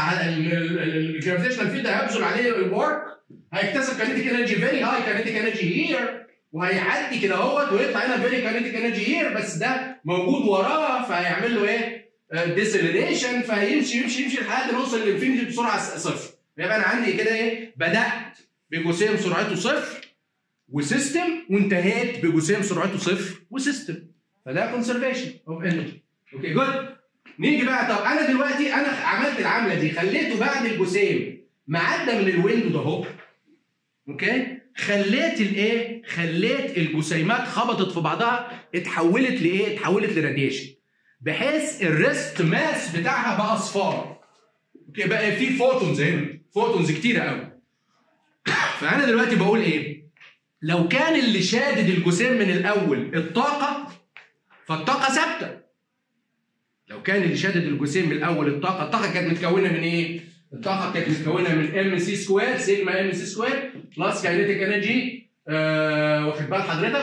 الجرافيتيشنال فيلد هيبذل عليه ورك هيكتسب كانيتيك انرجي فيري هاي كانيتيك انرجي هير وهيعدي كده اهوت ويطلع هنا فيري كانيتيك انرجي هير بس ده موجود وراه فهيعمل له ايه؟ ديسلريشن فهيمشي يمشي يمشي لحد ما يوصل للانفينيتي بسرعه صفر يبقى انا عندي كده ايه؟ بدات بجسيم سرعته صفر وسيستم وانتهيت بجسيم سرعته صفر وسيستم فده كونسرفيشن اوف انرجي اوكي جود نيجي بقى طب انا دلوقتي انا عملت العمله دي خليته بعد الجسيم معدى من الويندو ده اهو اوكي خليت الايه خليت الجسيمات خبطت في بعضها اتحولت لايه اتحولت لراديشن بحيث الريست ماس بتاعها بقى اصفار اوكي بقى في فوتونز هنا فوتونز كتيره قوي فانا دلوقتي بقول ايه لو كان اللي شادد الجسيم من الاول الطاقه فالطاقه ثابته لو كان اللي شادد الجسيم من الاول الطاقه الطاقه كانت متكونه من ايه الطاقه كانت متكونه من ام سي سكوير سيجما ام سي سكوير بلس كاينيتيك انرجي آه واخد بال حضرتك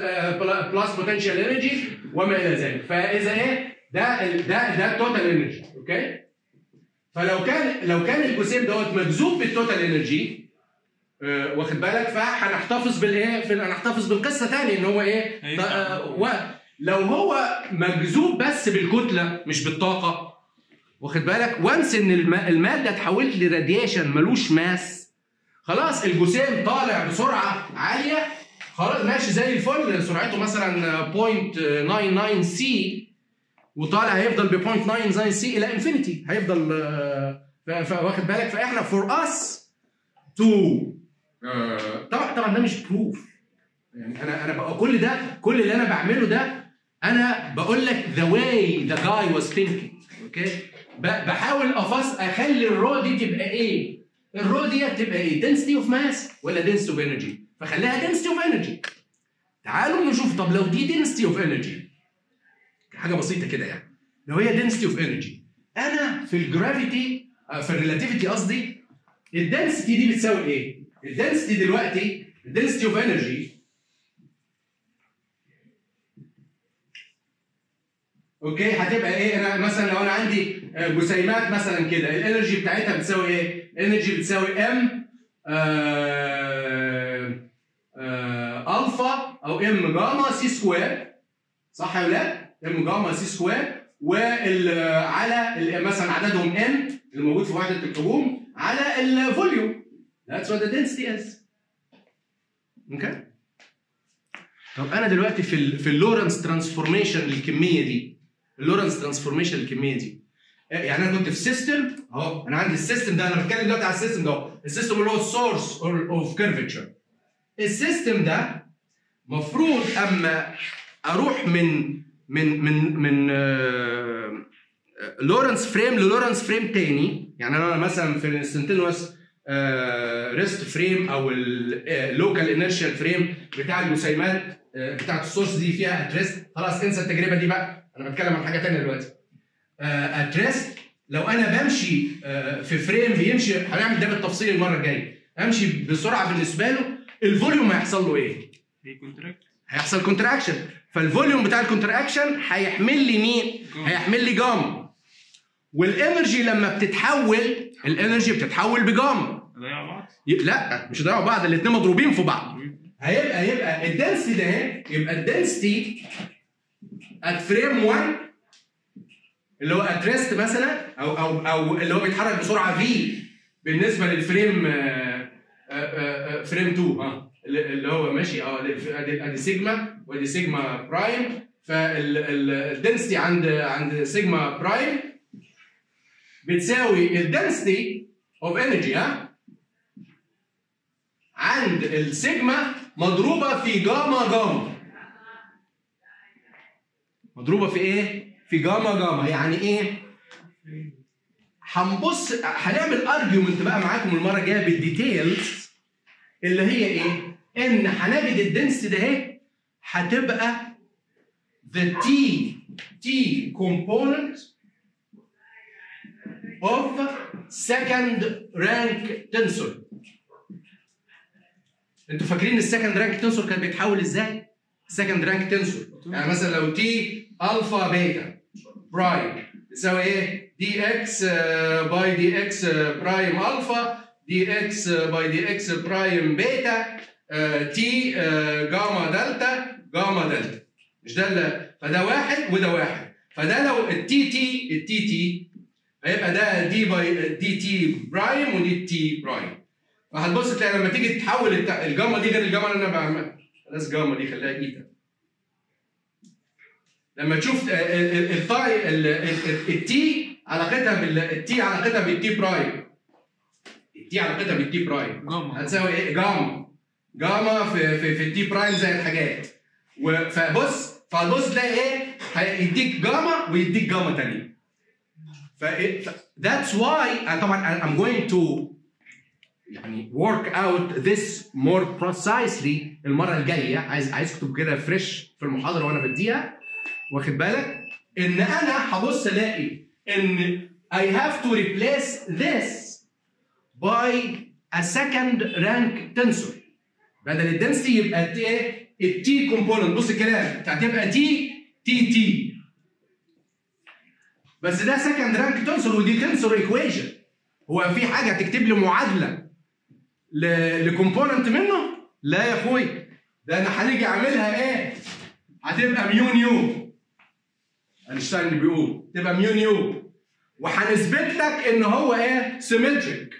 آه بلس بوتنشال انرجي وما الى ذلك فاذا ايه ده ال- ده ده التوتال انرجي اوكي فلو كان لو كان الجسيم دوت مجذوب بالتوتال انرجي آه واخد بالك فهنحتفظ بالايه في هنحتفظ بالقصه تاني ان هو ايه هيطلع. آه، و- لو هو مجذوب بس بالكتله مش بالطاقه واخد بالك وانس ان الم- الماده اتحولت لراديشن ملوش ماس خلاص الجسيم طالع بسرعه عاليه خلاص ماشي زي الفل سرعته مثلا 0.99 سي وطالع هيفضل ب 0.99 سي الى انفينيتي هيفضل آه، ف- ف- واخد بالك فاحنا فور اس تو طبعا طبعا ده مش بروف يعني انا انا بقى كل ده كل اللي انا بعمله ده انا بقول لك ذا واي ذا جاي واز ثينكينج اوكي ب- بحاول افص اخلي الرو دي تبقى ايه الرو دي تبقى ايه density اوف ماس ولا density اوف انرجي فخليها density اوف انرجي تعالوا نشوف طب لو دي density اوف انرجي حاجه بسيطه كده يعني لو هي density اوف انرجي انا في الجرافيتي في الريلاتيفيتي قصدي الدنسيتي دي بتساوي ايه الدنسيتي دلوقتي الدنسيتي اوف انرجي اوكي هتبقى ايه انا مثلا لو انا عندي آه، جسيمات مثلا كده الانرجي بتاعتها بتساوي ايه الانرجي بتساوي ام آه آه الفا او ام جاما سي سكوير صح يا ولاد ام جاما سي سكوير وال على ال- مثلا عددهم ان اللي موجود في وحده الهجوم على الفوليوم That's what the density is. اوكي؟ طب انا دلوقتي في ال في اللورنس ترانسفورميشن للكميه دي اللورنس ترانسفورميشن للكميه دي يعني انا كنت في سيستم اهو انا عندي السيستم ده انا بتكلم دلوقتي على السيستم ده اهو السيستم اللي هو السورس اوف كيرفتشر السيستم ده مفروض اما اروح من من من من لورنس فريم للورنس فريم تاني يعني انا مثلا في الانستنتينوس ريست فريم او اللوكال انرشال فريم بتاع الجسيمات آه، بتاعت السورس دي فيها اتريست خلاص انسى التجربه دي بقى انا بتكلم عن حاجه تانية دلوقتي اتريست لو انا بمشي آه، في فريم بيمشي هنعمل ده بالتفصيل المره الجايه امشي بسرعه بالنسبه له الفوليوم هيحصل له ايه؟ هي كونتراكت هيحصل كونتراكشن فالفوليوم بتاع الكونتراكشن هيحمل لي مين؟ هيحمل لي جاما والانرجي لما بتتحول الانرجي بتتحول بجاما ضيع بعض ي- لا مش هيضيعوا بعض الاثنين مضروبين في بعض هيبقى يبقى الدنسيتي ده اهي يبقى الدنسيتي ات فريم 1 اللي هو ات ريست مثلا او او او اللي هو بيتحرك بسرعه في بالنسبه للفريم آه، آه، آه، آه، فريم 2 اه اللي اللي هو ماشي اه ادي ادي سيجما وادي سيجما برايم فالدنسيتي عند عند سيجما برايم بتساوي الدنسيتي اوف انرجي ها عند السيجما مضروبه في جاما جاما مضروبه في ايه؟ في جاما جاما يعني ايه هنبص هنعمل ارجيومنت بقى معاكم المره الجايه بالديتيلز اللي هي ايه ان هنجد الدنس ده اهي هتبقى the T T component of second rank tensor انتوا فاكرين السكند رانك تنسور كان بيتحول ازاي؟ السكند رانك تنسور يعني مثلا لو تي الفا بيتا برايم يساوي ايه؟ دي اكس باي دي اكس برايم الفا دي اكس باي دي اكس برايم بيتا تي جاما دلتا جاما دلتا مش ده اللي فده واحد وده واحد فده لو التي تي التي تي هيبقى ده دي باي دي تي برايم ودي تي برايم فهتبص تلاقي لما تيجي تحول الت- الجاما دي غير الجاما اللي انا بعملها خلاص جاما دي خليها ايتا لما تشوف الفاي التي علاقتها بالتي علاقتها بالتي برايم التي علاقتها بالتي برايم جاما هتساوي ايه؟ جاما جاما في في في التي برايم زي الحاجات و- فبص فهتبص تلاقي ايه؟ هيديك جاما ويديك جاما تانية فايه ذاتس واي انا طبعا I'm going to يعني work out this more precisely المره الجايه عايز عايز اكتب كده فريش في المحاضره وانا بديها واخد بالك ان انا هبص الاقي ان I have to replace this by a second rank tensor بدل الدنسيتي يبقى الت- ايه التي كومبوننت بص الكلام هتبقى تي تي تي بس ده سكند رانك تنسور ودي تنسور ايكويشن هو في حاجه تكتب لي معادله لكومبوننت منه لا يا اخوي ده انا هنيجي اعملها ايه هتبقى ميو نيو اينشتاين بيقول تبقى ميو نيو وهنثبت لك ان هو ايه سيمتريك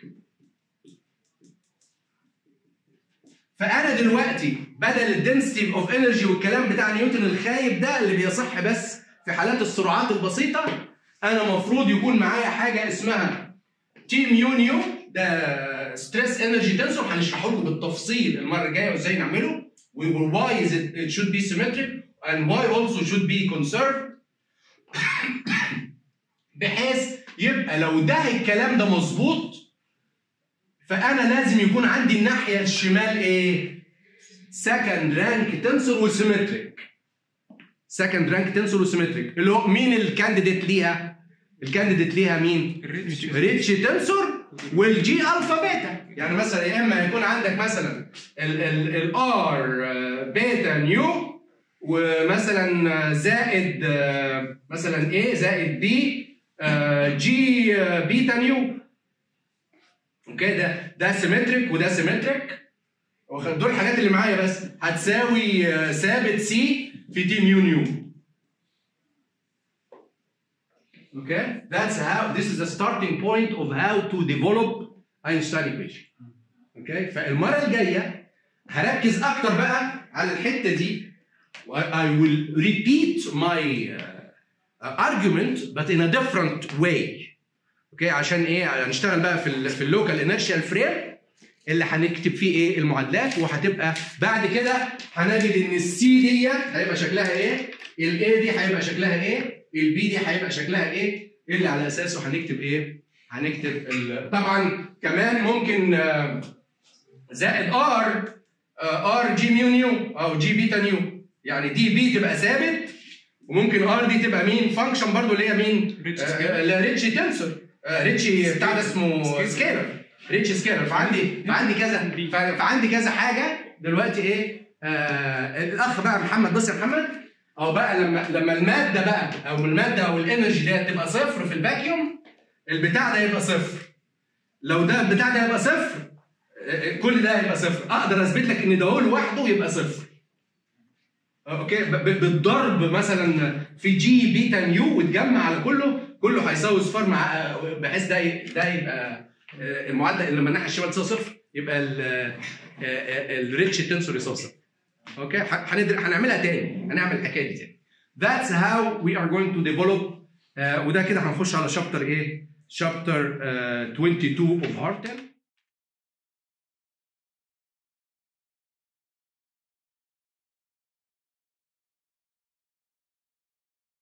فانا دلوقتي بدل الدنسيتي اوف انرجي والكلام بتاع نيوتن الخايب ده اللي بيصح بس في حالات السرعات البسيطه انا المفروض يكون معايا حاجه اسمها تي ميو نيو ده ستريس انرجي تنسور هنشرحه لكم بالتفصيل المره الجايه وازاي نعمله we will why is it, it should be symmetric and why also should be conserved بحيث يبقى لو ده الكلام ده مظبوط فانا لازم يكون عندي الناحيه الشمال ايه سكند رانك تنسور وسيمتريك سكند رانك تنسور وسيمتريك اللي هو مين الكانديديت ليها الكانديديت ليها مين الريتش ريتش تنسور والجي الفا بيتا يعني مثلا يا اما يكون عندك مثلا الار بيتا نيو ومثلا زائد آه، مثلا ايه زائد بي جي آه، بيتا نيو اوكي ده ده سيمتريك وده سيمتريك دول الحاجات اللي معايا بس هتساوي آه، ثابت سي في تي ميو نيو Okay, that's how this is the starting point of how to develop Einstein equation. Okay, فالمرة الجاية هركز أكتر بقى على الحتة دي. I will repeat my uh, argument but in a different way. اوكي عشان ايه هنشتغل بقى في ال في اللوكال انرشيال فريم اللي هنكتب فيه ايه المعادلات وهتبقى بعد كده هنجد ان السي ديت هيبقى شكلها ايه الاي دي هيبقى شكلها ايه البي دي هيبقى شكلها ايه اللي على اساسه هنكتب ايه هنكتب ال- طبعا كمان ممكن آه، زائد ار ار جي ميو نيو او جي بيتا نيو يعني دي بي تبقى ثابت وممكن ار دي تبقى مين فانكشن برضو اللي هي مين ريتش آه، سكيلر. آه، لا ريتش تنسور آه، ريتش بتاع ده اسمه سكيلر. سكيلر ريتش سكيلر فعندي فعندي كذا ف- فعندي كذا حاجه دلوقتي ايه آه الاخ بقى محمد بص يا محمد او بقى لما لما الماده بقى او الماده او الانرجي ديت تبقى صفر في الفاكيوم البتاع ده يبقى صفر لو ده البتاع ده يبقى صفر آه، كل ده هيبقى صفر اقدر اثبت لك ان ده هو لوحده يبقى صفر اوكي ب- ب- بالضرب مثلا في جي بيتا نيو وتجمع على كله كله هيساوي صفار مع بحيث ده ي- ده يبقى آه، المعادله اللي لما الناحيه الشمال تساوي صفر يبقى الريتش تنسور يساوي صفر اوكي ه- هندر- هنعملها تاني هنعمل الحكايه دي تاني That's how we are going to develop آه، وده كده هنخش على شابتر ايه؟ شابتر 22 of Hartel